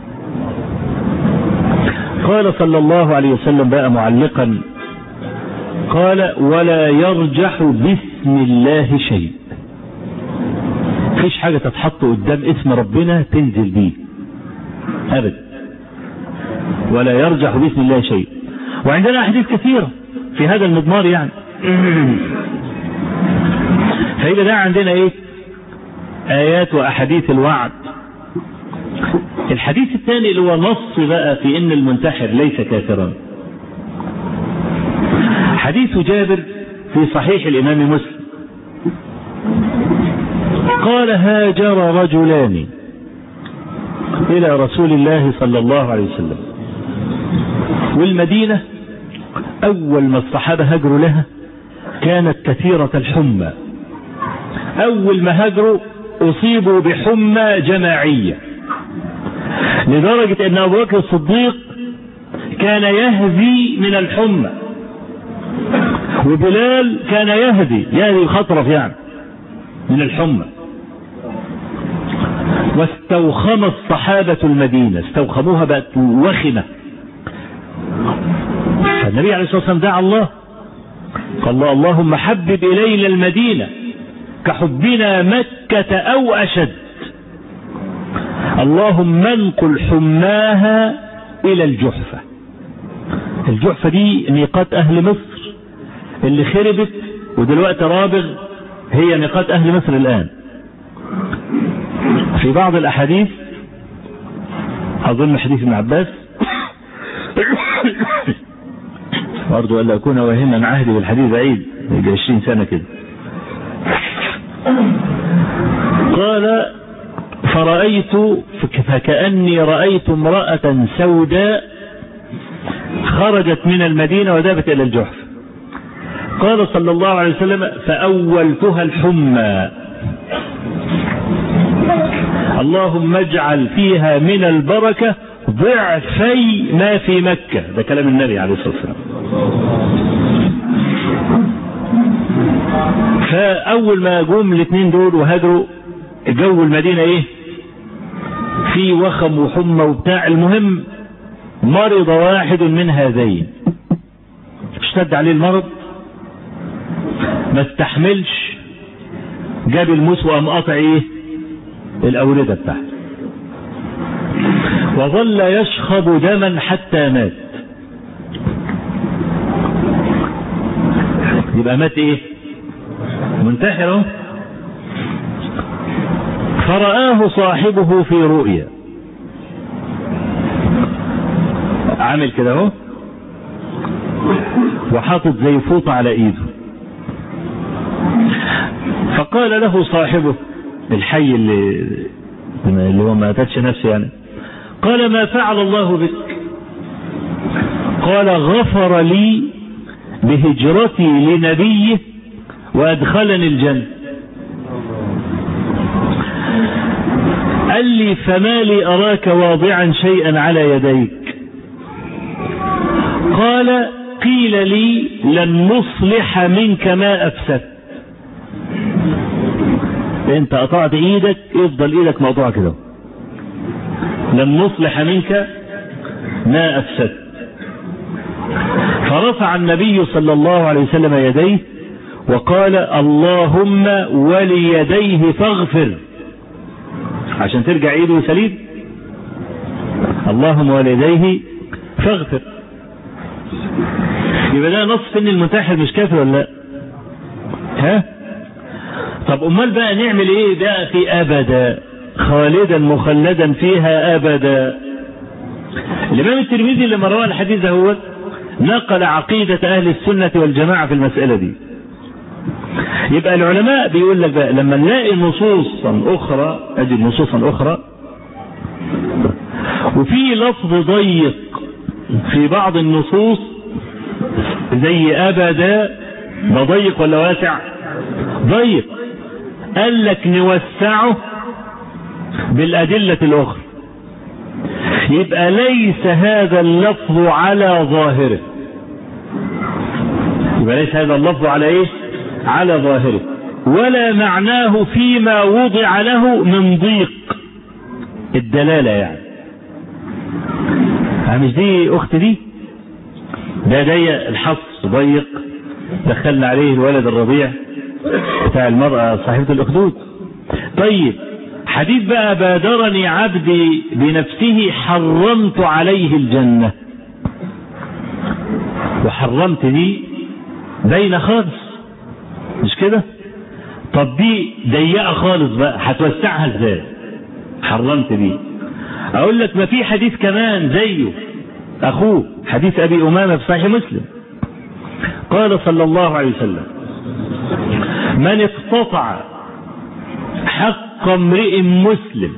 قال صلى الله عليه وسلم بقى معلقا قال ولا يرجح باسم الله شيء مفيش حاجة تتحط قدام اسم ربنا تنزل بيه ابدا ولا يرجح باسم الله شيء وعندنا احاديث كثيرة في هذا المضمار يعني فإذا ده عندنا ايه ايات واحاديث الوعد الحديث الثاني اللي هو نص بقى في ان المنتحر ليس كافرا حديث جابر في صحيح الامام مسلم قال هاجر رجلان الى رسول الله صلى الله عليه وسلم والمدينة اول ما الصحابة هاجروا لها كانت كثيرة الحمى اول ما هاجروا اصيبوا بحمى جماعية لدرجة ان ابو بكر الصديق كان يهذي من الحمى وبلال كان يهدي يهدي الخطرف يعني من الحمى واستوخم الصحابة المدينة استوخموها بقت وخمة النبي عليه الصلاة والسلام دعا الله قال الله اللهم حبب إلينا المدينة كحبنا مكة أو أشد اللهم انقل حماها إلى الجحفة الجحفة دي ميقات أهل مصر اللي خربت ودلوقتي رابغ هي ميقات أهل مصر الآن في بعض الأحاديث أظن حديث ابن عباس برضو ألا أكون واهما عهدي بالحديث بعيد يجي 20 سنة كده قال فرأيت فكأني رأيت امرأة سوداء خرجت من المدينة وذهبت إلى الجحف قال صلى الله عليه وسلم فأولتها الحمى اللهم اجعل فيها من البركة ضعفي ما في مكة ده كلام النبي عليه الصلاة والسلام فأول ما جم الاثنين دول وهاجروا جو المدينة ايه في وخم وحمى وبتاع المهم مرض واحد من هذين اشتد عليه المرض ما استحملش جاب الموس وقام قاطع ايه الاوردة بتاعته وظل يشخب دما حتى مات يبقى مات ايه منتحر اهو فرآه صاحبه في رؤيا عامل كده اهو وحاطط زي فوطة على ايده فقال له صاحبه الحي اللي اللي هو ما قتلش نفسه يعني قال ما فعل الله بك قال غفر لي بهجرتي لنبيه وادخلني الجنه قال لي فما لي أراك واضعا شيئا على يديك قال قيل لي لن نصلح منك ما أفسدت انت قطعت ايدك يفضل ايدك مقطوعة كده لن نصلح منك ما أفسدت فرفع النبي صلى الله عليه وسلم يديه وقال اللهم وليديه فاغفر عشان ترجع ايده سليم اللهم ولديه فاغفر يبقى ده نص ان المنتحر مش كافر ولا لا ها طب امال بقى نعمل ايه بقى في ابدا خالدا مخلدا فيها ابدا الامام الترمذي لما روى الحديث هو نقل عقيدة اهل السنة والجماعة في المسألة دي يبقى العلماء بيقول لك بقى لما نلاقي نصوصا اخرى ادي نصوصا اخرى وفي لفظ ضيق في بعض النصوص زي ابدا ده ضيق ولا واسع ضيق قال لك نوسعه بالادله الاخرى يبقى ليس هذا اللفظ على ظاهره يبقى ليس هذا اللفظ على ايه على ظاهره ولا معناه فيما وضع له من ضيق الدلالة يعني مش دي اخت دي ده ضيق الحص ضيق دخلنا عليه الولد الرضيع بتاع المرأة صاحبة الاخدود طيب حديث بقى بادرني عبدي بنفسه حرمت عليه الجنة وحرمت دي بين خالص مش كده طب دي ضيقه خالص بقى هتوسعها ازاي حرمت دي اقول لك ما في حديث كمان زيه اخوه حديث ابي امامه في صحيح مسلم قال صلى الله عليه وسلم من اقتطع حق امرئ مسلم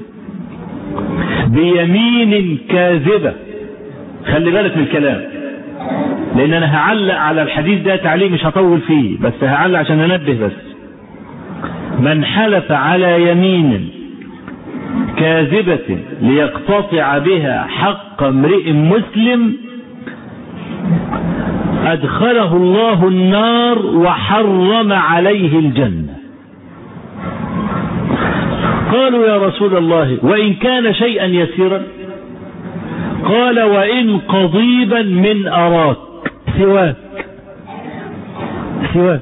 بيمين كاذبه خلي بالك من الكلام لان انا هعلق على الحديث ده تعليق مش هطول فيه بس هعلق عشان انبه بس من حلف على يمين كاذبة ليقتطع بها حق امرئ مسلم ادخله الله النار وحرم عليه الجنة قالوا يا رسول الله وان كان شيئا يسيرا قال وان قضيبا من اراك سواك سواك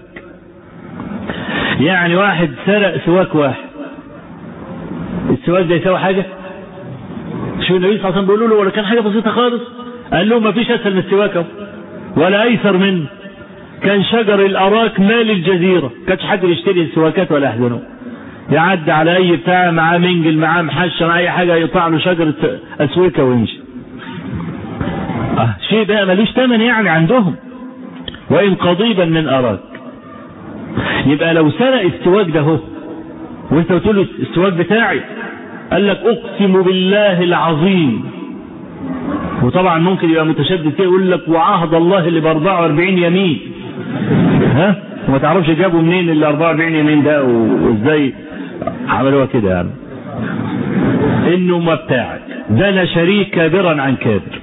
يعني واحد سرق سواك واحد السواك ده يساوي حاجة شو النبي صلى الله عليه وسلم بيقولوا له ولا كان حاجة بسيطة خالص قال لهم ما فيش اسهل من السواك ولا ايسر منه كان شجر الاراك مال الجزيرة كانش حد يشتري السواكات ولا يحزنه يعدي على اي بتاع معاه منجل معاه محشة مع اي حاجة يقطع له شجرة اسويكة ويمشي آه شيء بقى ملوش ثمن يعني عندهم وإن قضيبا من أراك يبقى لو سرق السواك ده هو وانت قلت له السواك بتاعي قال لك اقسم بالله العظيم وطبعا ممكن يبقى متشدد كده يقول لك وعهد الله اللي ب 44 يمين ها وما تعرفش جابوا منين ال 44 يمين ده وازاي عملوها كده يعني انه ما بتاعك ده انا شريك كابرا عن كابر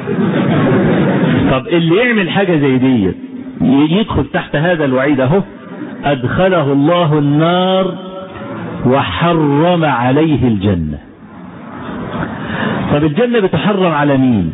طب اللي يعمل حاجة زي دي يدخل تحت هذا الوعيد اهو ادخله الله النار وحرم عليه الجنة طب الجنة بتحرم على مين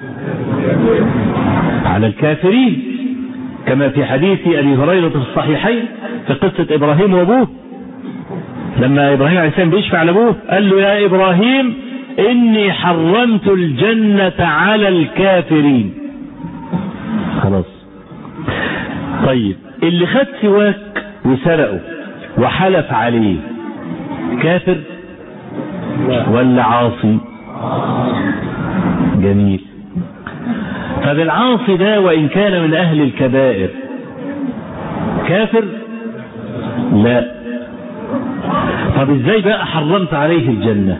على الكافرين كما في حديث ابي هريرة في الصحيحين في قصة ابراهيم وابوه لما ابراهيم عليه السلام بيشفع لابوه قال له يا ابراهيم اني حرمت الجنة على الكافرين خلاص طيب اللي خد سواك وسرقه وحلف عليه كافر ولا عاصي جميل طب العاصي ده وإن كان من أهل الكبائر كافر لا طب ازاي بقى حرمت عليه الجنة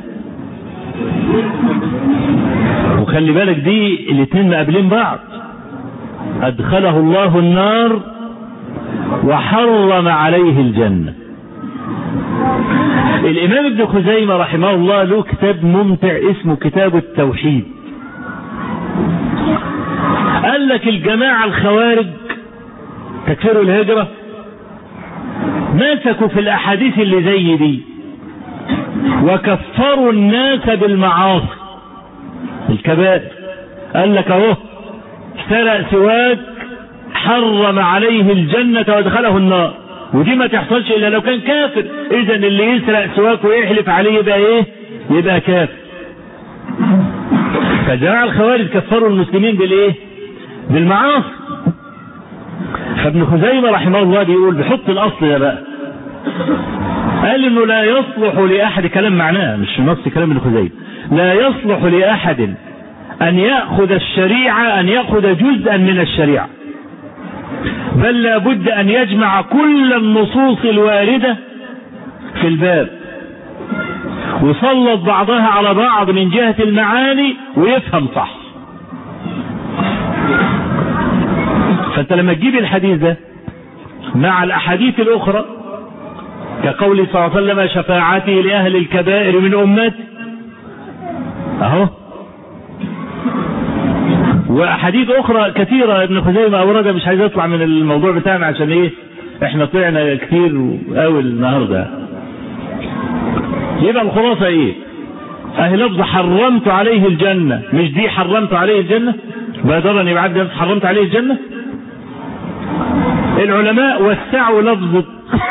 وخلي بالك دي الاتنين مقابلين بعض أدخله الله النار وحرم عليه الجنة الإمام ابن خزيمة رحمه الله له كتاب ممتع اسمه كتاب التوحيد قال لك الجماعة الخوارج تكفروا الهجرة مسكوا في الأحاديث اللي زي دي وكفروا الناس بالمعاصي الكبائر قال لك اهو سرق سواك حرم عليه الجنة وادخله النار ودي ما تحصلش الا لو كان كافر اذا اللي يسرق سواك ويحلف عليه يبقى ايه يبقى كافر فجماعة الخوارج كفروا المسلمين بالايه بالمعاصي فابن خزيمة رحمه الله بيقول بيحط الاصل ده بقى قال انه لا يصلح لاحد كلام معناه مش نص كلام ابن خزيمة لا يصلح لاحد ان ياخذ الشريعه ان ياخذ جزءا من الشريعه بل لابد ان يجمع كل النصوص الوارده في الباب ويسلط بعضها على بعض من جهه المعاني ويفهم صح فانت لما تجيب الحديث ده مع الاحاديث الاخرى كقول صلى الله عليه وسلم شفاعتي لاهل الكبائر من امتي اهو واحاديث اخرى كثيره ابن خزيمه اوردها مش عايز اطلع من الموضوع بتاعنا عشان ايه احنا طلعنا كتير قوي النهارده يبقى الخلاصه ايه اهي لفظ حرمت عليه الجنه مش دي حرمت عليه الجنه بادرني بعد حرمت عليه الجنه العلماء وسعوا لفظ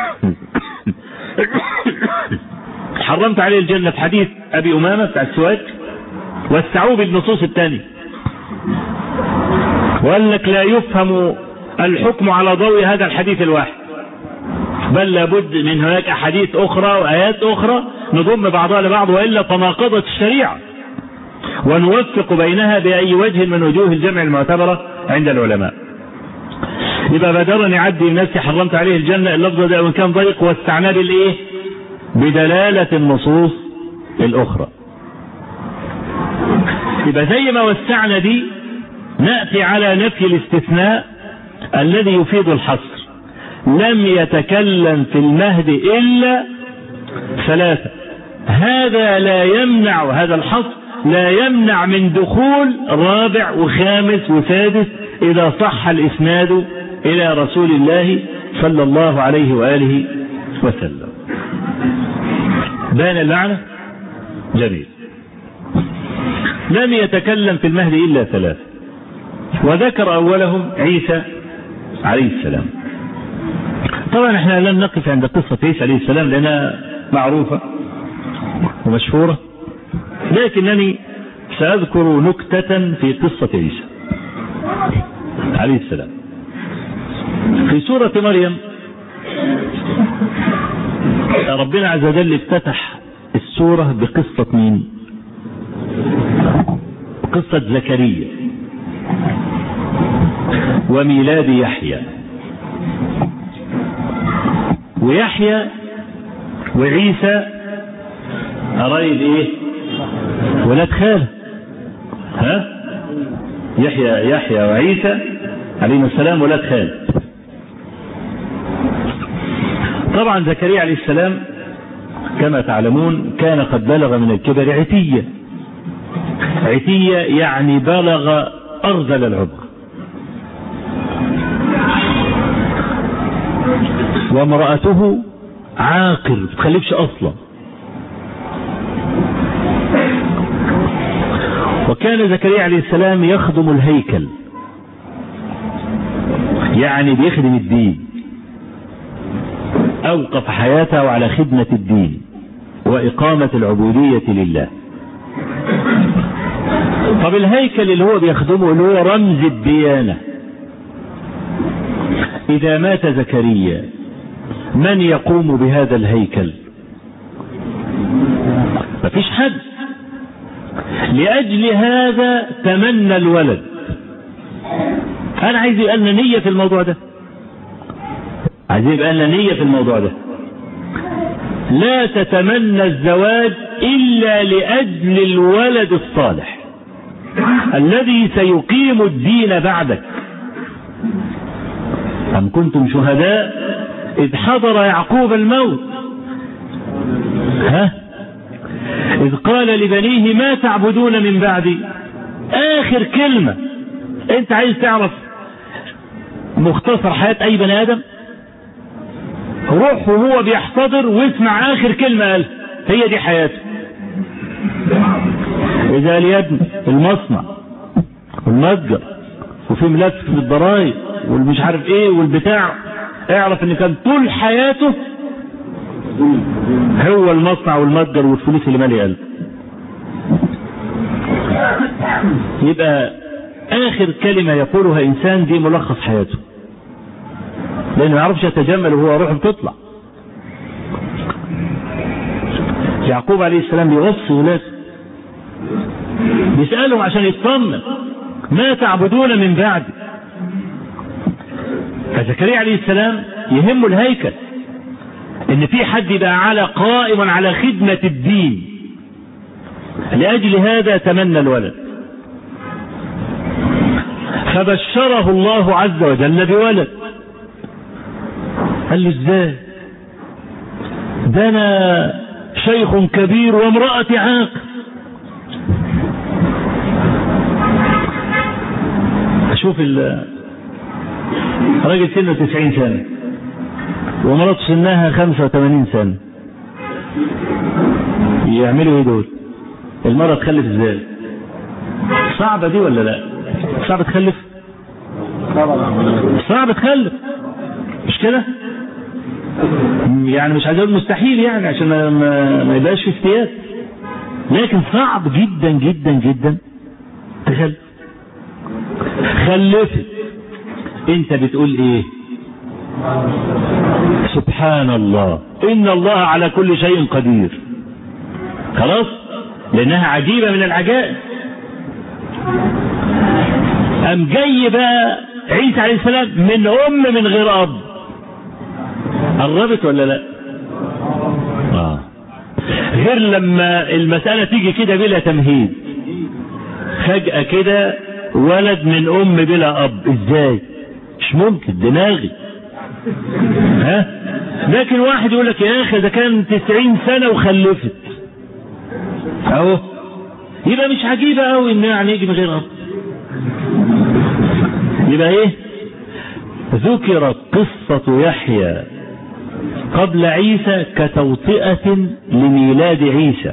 حرمت عليه الجنه في حديث ابي امامه بتاع السواك وسعوه بالنصوص الثانية وقال لك لا يفهم الحكم على ضوء هذا الحديث الواحد بل لابد من هناك أحاديث أخرى وآيات أخرى نضم بعضها لبعض وإلا تناقضت الشريعة ونوفق بينها بأي وجه من وجوه الجمع المعتبرة عند العلماء يبقى بدرني عدي نفسي حرمت عليه الجنة اللفظ ده وإن كان ضيق واستعناه بالإيه بدلالة النصوص الأخرى يبقى زي ما وسعنا دي نأتي على نفي الاستثناء الذي يفيد الحصر لم يتكلم في المهد إلا ثلاثة هذا لا يمنع هذا الحصر لا يمنع من دخول رابع وخامس وسادس إذا صح الإسناد إلى رسول الله صلى الله عليه وآله وسلم بان المعنى جميل لم يتكلم في المهد إلا ثلاثة وذكر أولهم عيسى عليه السلام طبعا احنا لن نقف عند قصة عيسى عليه السلام لأنها معروفة ومشهورة لكنني سأذكر نكتة في قصة عيسى عليه السلام في سورة مريم ربنا عز وجل افتتح السورة بقصة مين قصة زكريا وميلاد يحيى ويحيى وعيسى قرايب ايه ولاد خاله ها يحيى يحيى وعيسى عليهم السلام ولاد خاله طبعا زكريا عليه السلام كما تعلمون كان قد بلغ من الكبر عتية عتية يعني بلغ أرذل العمر وامرأته عاقر ما تخلفش أصلا وكان زكريا عليه السلام يخدم الهيكل يعني بيخدم الدين أوقف حياته على خدمة الدين وإقامة العبودية لله طب الهيكل اللي هو بيخدمه اللي هو رمز الديانة إذا مات زكريا من يقوم بهذا الهيكل مفيش حد لأجل هذا تمنى الولد أنا عايز يبقى لنا نية في الموضوع ده عايز يبقى لنا نية في الموضوع ده لا تتمنى الزواج إلا لأجل الولد الصالح الذي سيقيم الدين بعدك أم كنتم شهداء إذ حضر يعقوب الموت ها إذ قال لبنيه ما تعبدون من بعدي آخر كلمة أنت عايز تعرف مختصر حياة أي بني آدم روح وهو بيحتضر واسمع آخر كلمة قال هي دي حياته إذا اليد المصنع والمتجر وفي ملف في الضرايب والمش عارف ايه والبتاع اعرف ان كان طول حياته هو المصنع والمتجر والفلوس اللي مالي قلبه يبقى اخر كلمة يقولها انسان دي ملخص حياته لانه ما يعرفش يتجمل وهو روحه بتطلع يعقوب عليه السلام بيوصي ولاده بيسألهم عشان يطمن ما تعبدون من بعدي فزكريا عليه السلام يهمه الهيكل ان في حد يبقى على قائما على خدمة الدين لأجل هذا تمنى الولد فبشره الله عز وجل بولد قال له ازاي ده انا شيخ كبير وامرأتي عاقل اشوف راجل سنه 90 سنة ومراته سنها 85 سنة يعملوا ايه دول المرأة تخلف ازاي صعبة دي ولا لا صعب تخلف صعب تخلف مش كده يعني مش عايز اقول مستحيل يعني عشان ما, ما يبقاش في افتيات لكن صعب جدا جدا جدا تخلف خلفت انت بتقول ايه سبحان الله ان الله على كل شيء قدير خلاص لانها عجيبة من العجائب ام جاي بقى عيسى عليه السلام من ام من غير اب قربت ولا لا آه. غير لما المسألة تيجي كده بلا تمهيد فجأة كده ولد من ام بلا اب ازاي مش ممكن دماغي ها لكن واحد يقول لك يا اخي ده كان تسعين سنة وخلفت اهو يبقى مش عجيبة قوي ان يعني يجي من غير اب يبقى ايه ذكرت قصة يحيى قبل عيسى كتوطئة لميلاد عيسى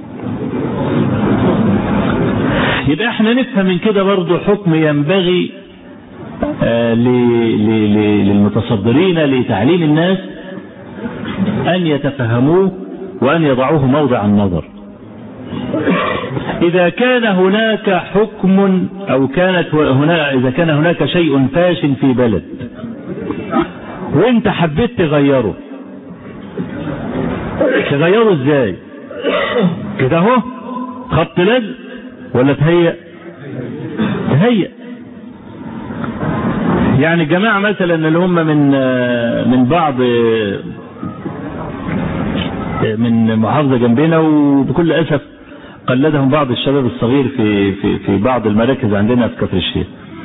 يبقى احنا نفهم من كده برضو حكم ينبغي آه للمتصدرين لتعليم الناس ان يتفهموه وان يضعوه موضع النظر اذا كان هناك حكم او كانت هنا اذا كان هناك شيء فاش في بلد وانت حبيت تغيره تغيره ازاي كده اهو خط لزق ولا تهيأ تهيأ يعني الجماعة مثلا اللي هم من من بعض من محافظة جنبنا وبكل أسف قلدهم بعض الشباب الصغير في في في بعض المراكز عندنا في كفر الشيخ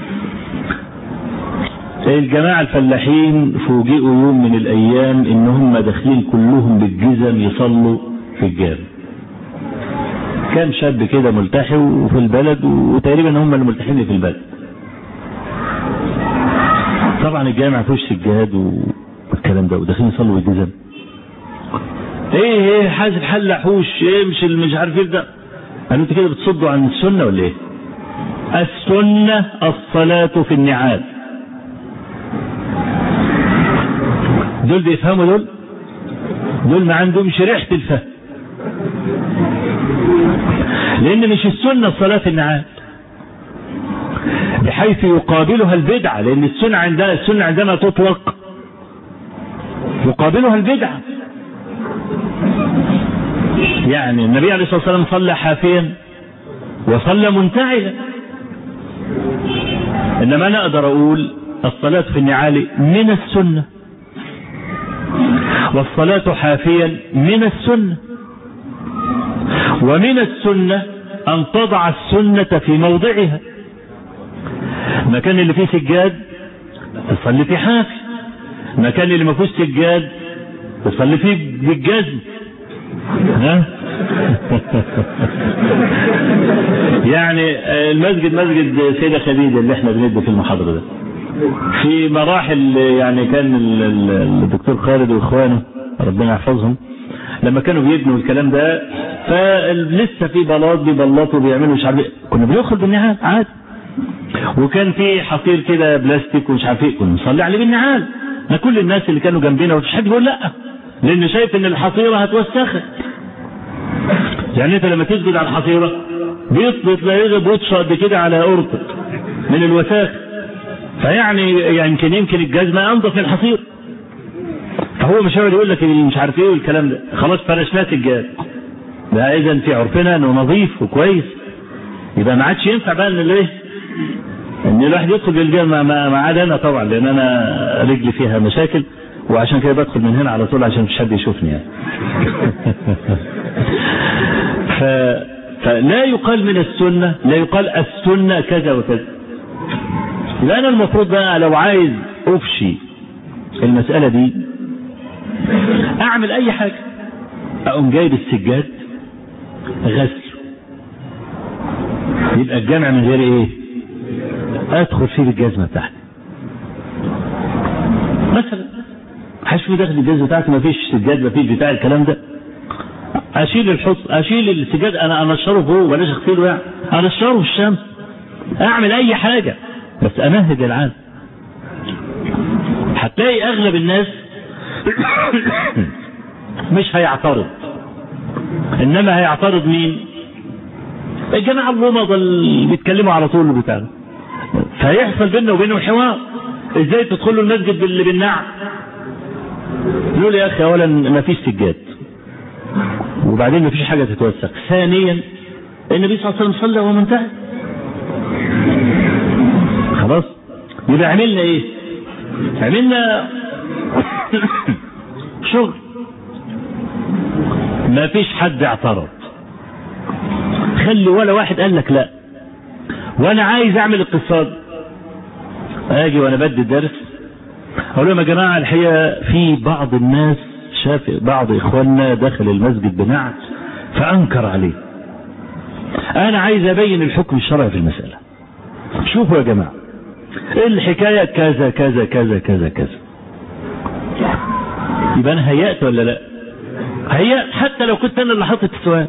الجماعة الفلاحين فوجئوا يوم من الأيام إن هم داخلين كلهم بالجزم يصلوا في الجامع كان شاب كده ملتحي وفي البلد وتقريبا هم اللي ملتحين في البلد طبعا الجامع فيهوش سجاد والكلام ده وداخلين يصلوا بالجزم ايه ايه حاسب حل حوش ايه مش مش عارف ايه ده قالوا انت كده بتصدوا عن السنه ولا ايه السنه الصلاه في النعال دول بيفهموا دول دول ما عندهمش ريحه الفهم لان مش السنه الصلاه في النعال بحيث يقابلها البدعة لأن السنة عندنا السنة عندما تطلق يقابلها البدعة يعني النبي عليه الصلاة والسلام صلى حافيا وصلى منتعلا إنما أنا أقدر أقول الصلاة في النعال من السنة والصلاة حافيا من السنة ومن السنة أن تضع السنة في موضعها المكان اللي فيه سجاد تصلي في حافي المكان اللي ما فيهوش سجاد تصلي فيه بالجزم ها يعني المسجد مسجد سيدة خديجة اللي احنا بندي في المحاضرة ده في مراحل يعني كان الدكتور خالد واخوانه ربنا يحفظهم لما كانوا بيبنوا الكلام ده فلسه في بلاط بيبلطوا بيعملوا مش عارف كنا بندخل بالنعال عادي وكان في حصير كده بلاستيك ومش عارف ايه كنا نصلي عليه بالنعال ما كل الناس اللي كانوا جنبنا مفيش حد بيقول لا لانه شايف ان الحصيره هتوسخك يعني انت لما تسجد على الحصيره بيطلع تلاقيه بوتش قد كده على قرطك من الوساخ فيعني يمكن يمكن الجزمه انضف من الحصير فهو مش هيقعد يقول لك مش عارف ايه والكلام ده خلاص فرشناه سجاد ده اذا في عرفنا انه نظيف وكويس يبقى ما عادش ينفع بقى ان الايه ان الواحد يدخل بالجامع ما عدا انا طبعا لان انا رجلي فيها مشاكل وعشان كده بدخل من هنا على طول عشان مش حد يشوفني يعني ف... فلا يقال من السنة لا يقال السنة كذا وكذا يبقى أنا المفروض بقى لو عايز أفشي المسألة دي أعمل أي حاجة أقوم جايب السجاد غسله يبقى الجامع من غير إيه أدخل فيه بالجزمة بتاعتي مثلا حش في داخل الجزمة بتاعتي ما فيش سجاد ما فيش بتاع الكلام ده اشيل الحص اشيل السجاد انا انشره فوق بلاش اغسله يعني انشره في الشمس اعمل اي حاجه بس امهد العالم هتلاقي اغلب الناس مش هيعترض انما هيعترض مين الجماعه اللمضه اللي بيتكلموا على طول بتاعنا فيحصل بيننا وبينهم حوار ازاي تدخلوا المسجد باللي بالنعم يقول يا اخي اولا ما فيش سجاد وبعدين ما فيش حاجة تتوسخ ثانيا النبي صلى الله عليه وسلم صلى وهو منتهى خلاص يبقى عملنا ايه عملنا شغل ما فيش حد اعترض خلي ولا واحد قال لك لا وانا عايز اعمل اقتصاد اجي وانا بدي الدرس اقول لهم يا جماعه الحقيقه في بعض الناس شاف بعض اخواننا دخل المسجد بنعت فانكر عليه انا عايز ابين الحكم الشرعي في المسألة شوفوا يا جماعة الحكاية كذا كذا كذا كذا كذا يبقى انا هيأت ولا لا هيأت حتى لو كنت انا اللي حاطط السؤال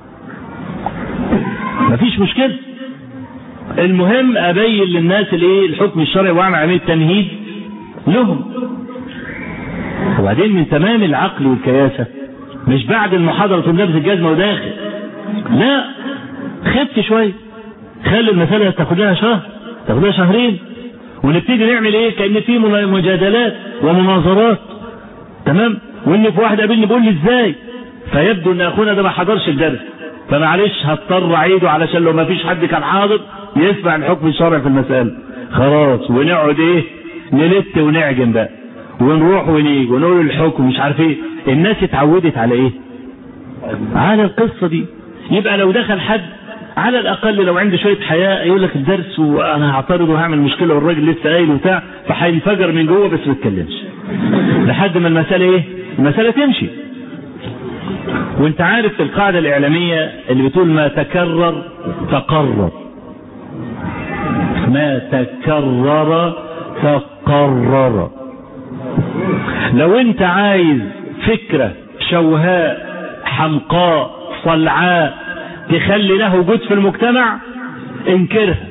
مفيش مشكلة المهم ابين للناس الايه الحكم الشرعي واعمل عمليه تمهيد لهم وبعدين من تمام العقل والكياسة مش بعد المحاضرة تقوم لابس الجزمة وداخل لا خدت شوية خلي المسألة تاخد لها شهر تاخد لها شهرين ونبتدي نعمل ايه كأن في مجادلات ومناظرات تمام وان في واحد قابلني بيقول لي ازاي فيبدو ان اخونا ده ما حضرش الدرس فمعلش هضطر اعيده علشان لو ما فيش حد كان حاضر يسمع الحكم الشرعي في المسألة خلاص ونقعد ايه نلت ونعجن بقى ونروح ونيجي ونقول الحكم مش عارف ايه الناس اتعودت على ايه على القصة دي يبقى لو دخل حد على الاقل لو عنده شويه حياء يقول لك الدرس وانا هعترض وهعمل مشكله والراجل لسه قايل وبتاع فهينفجر من جوه بس ما يتكلمش لحد ما المساله ايه المساله تمشي وانت عارف القاعده الاعلاميه اللي بتقول ما تكرر تقرر ما تكرر تقرر لو انت عايز فكره شوهاء حمقاء صلعاء تخلي له وجود في المجتمع انكرها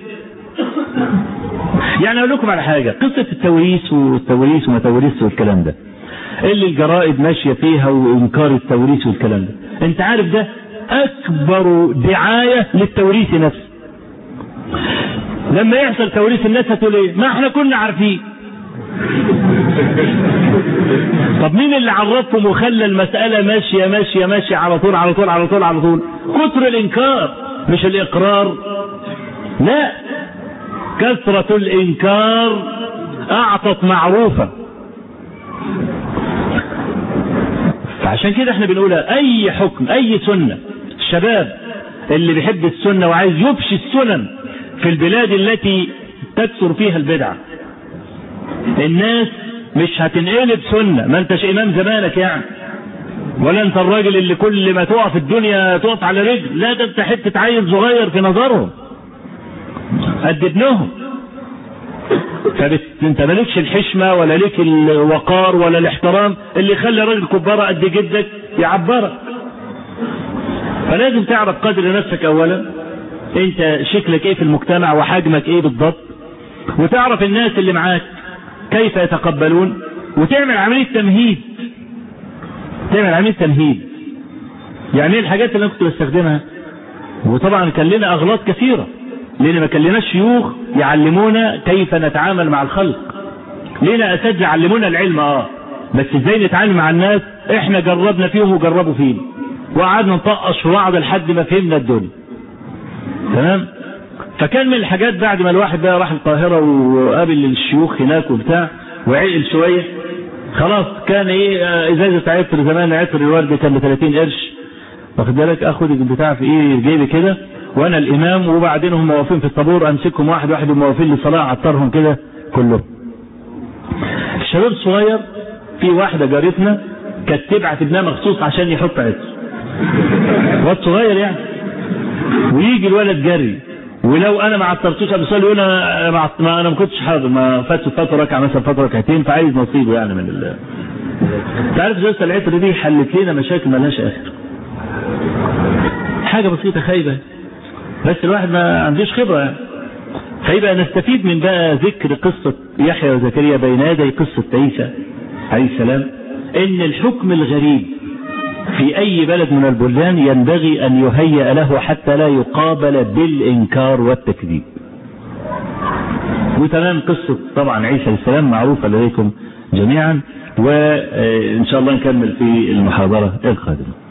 يعني اقول لكم على حاجه قصه التوريث والتوريث وما توريث والكلام ده اللي الجرائد ماشيه فيها وانكار التوريث والكلام ده انت عارف ده اكبر دعايه للتوريث نفسه لما يحصل توريث الناس هتقول ايه ما احنا كنا عارفين طب مين اللي عرفهم وخلى المسألة ماشية ماشية ماشية على طول على طول على طول على طول كتر الإنكار مش الإقرار لا كثرة الإنكار أعطت معروفة فعشان كده احنا بنقول أي حكم أي سنة الشباب اللي بيحب السنة وعايز يفشي السنن في البلاد التي تكثر فيها البدعة الناس مش هتنقلب سنة ما انتش امام زمانك يعني ولا انت الراجل اللي كل ما تقع في الدنيا تقف على رجل لا ده انت حتة عيل صغير في نظرهم قد ابنهم فانت مالكش الحشمة ولا ليك الوقار ولا الاحترام اللي يخلي راجل كبارة قد جدك يعبرك فلازم تعرف قدر نفسك اولا انت شكلك ايه في المجتمع وحجمك ايه بالضبط وتعرف الناس اللي معاك كيف يتقبلون وتعمل عملية تمهيد تعمل عملية تمهيد يعني ايه الحاجات اللي انا كنت بستخدمها وطبعا كان لنا اغلاط كثيرة لان ما كان لناش شيوخ يعلمونا كيف نتعامل مع الخلق لنا اساتذه يعلمونا العلم اه بس ازاي نتعامل مع الناس احنا جربنا فيهم وجربوا فينا وقعدنا نطقش في بعض لحد ما فهمنا الدنيا تمام فكان من الحاجات بعد ما الواحد بقى راح القاهرة وقابل الشيوخ هناك وبتاع وعقل شوية خلاص كان ايه ازازة عطر زمان عطر الورد كان ب 30 قرش واخد بالك اخد البتاع في ايه جيبي كده وانا الامام وبعدين هم واقفين في الطابور امسكهم واحد واحد هم واقفين للصلاة عطرهم كده كلهم الشباب الصغير في واحدة جارتنا كانت تبعت ابنها مخصوص عشان يحط عطر واد صغير يعني ويجي الولد جري ولو انا ما عطرتوش قبل الصلاه يقول انا ما, ما انا ما كنتش حاضر ما فاتش فتره ركعه مثلا فتره ركعتين فعايز نصيبه يعني من ال تعرف جلسه العطر دي حلت لنا مشاكل مالهاش اخر حاجه بسيطه خايبه بس الواحد ما عندوش خبره يعني فيبقى نستفيد من بقى ذكر قصه يحيى وزكريا بين يدي قصه عيسى عليه السلام ان الحكم الغريب في أي بلد من البلدان ينبغي أن يهيأ له حتى لا يقابل بالإنكار والتكذيب وتمام قصة طبعا عيسى السلام معروفة لديكم جميعا وإن شاء الله نكمل في المحاضرة القادمة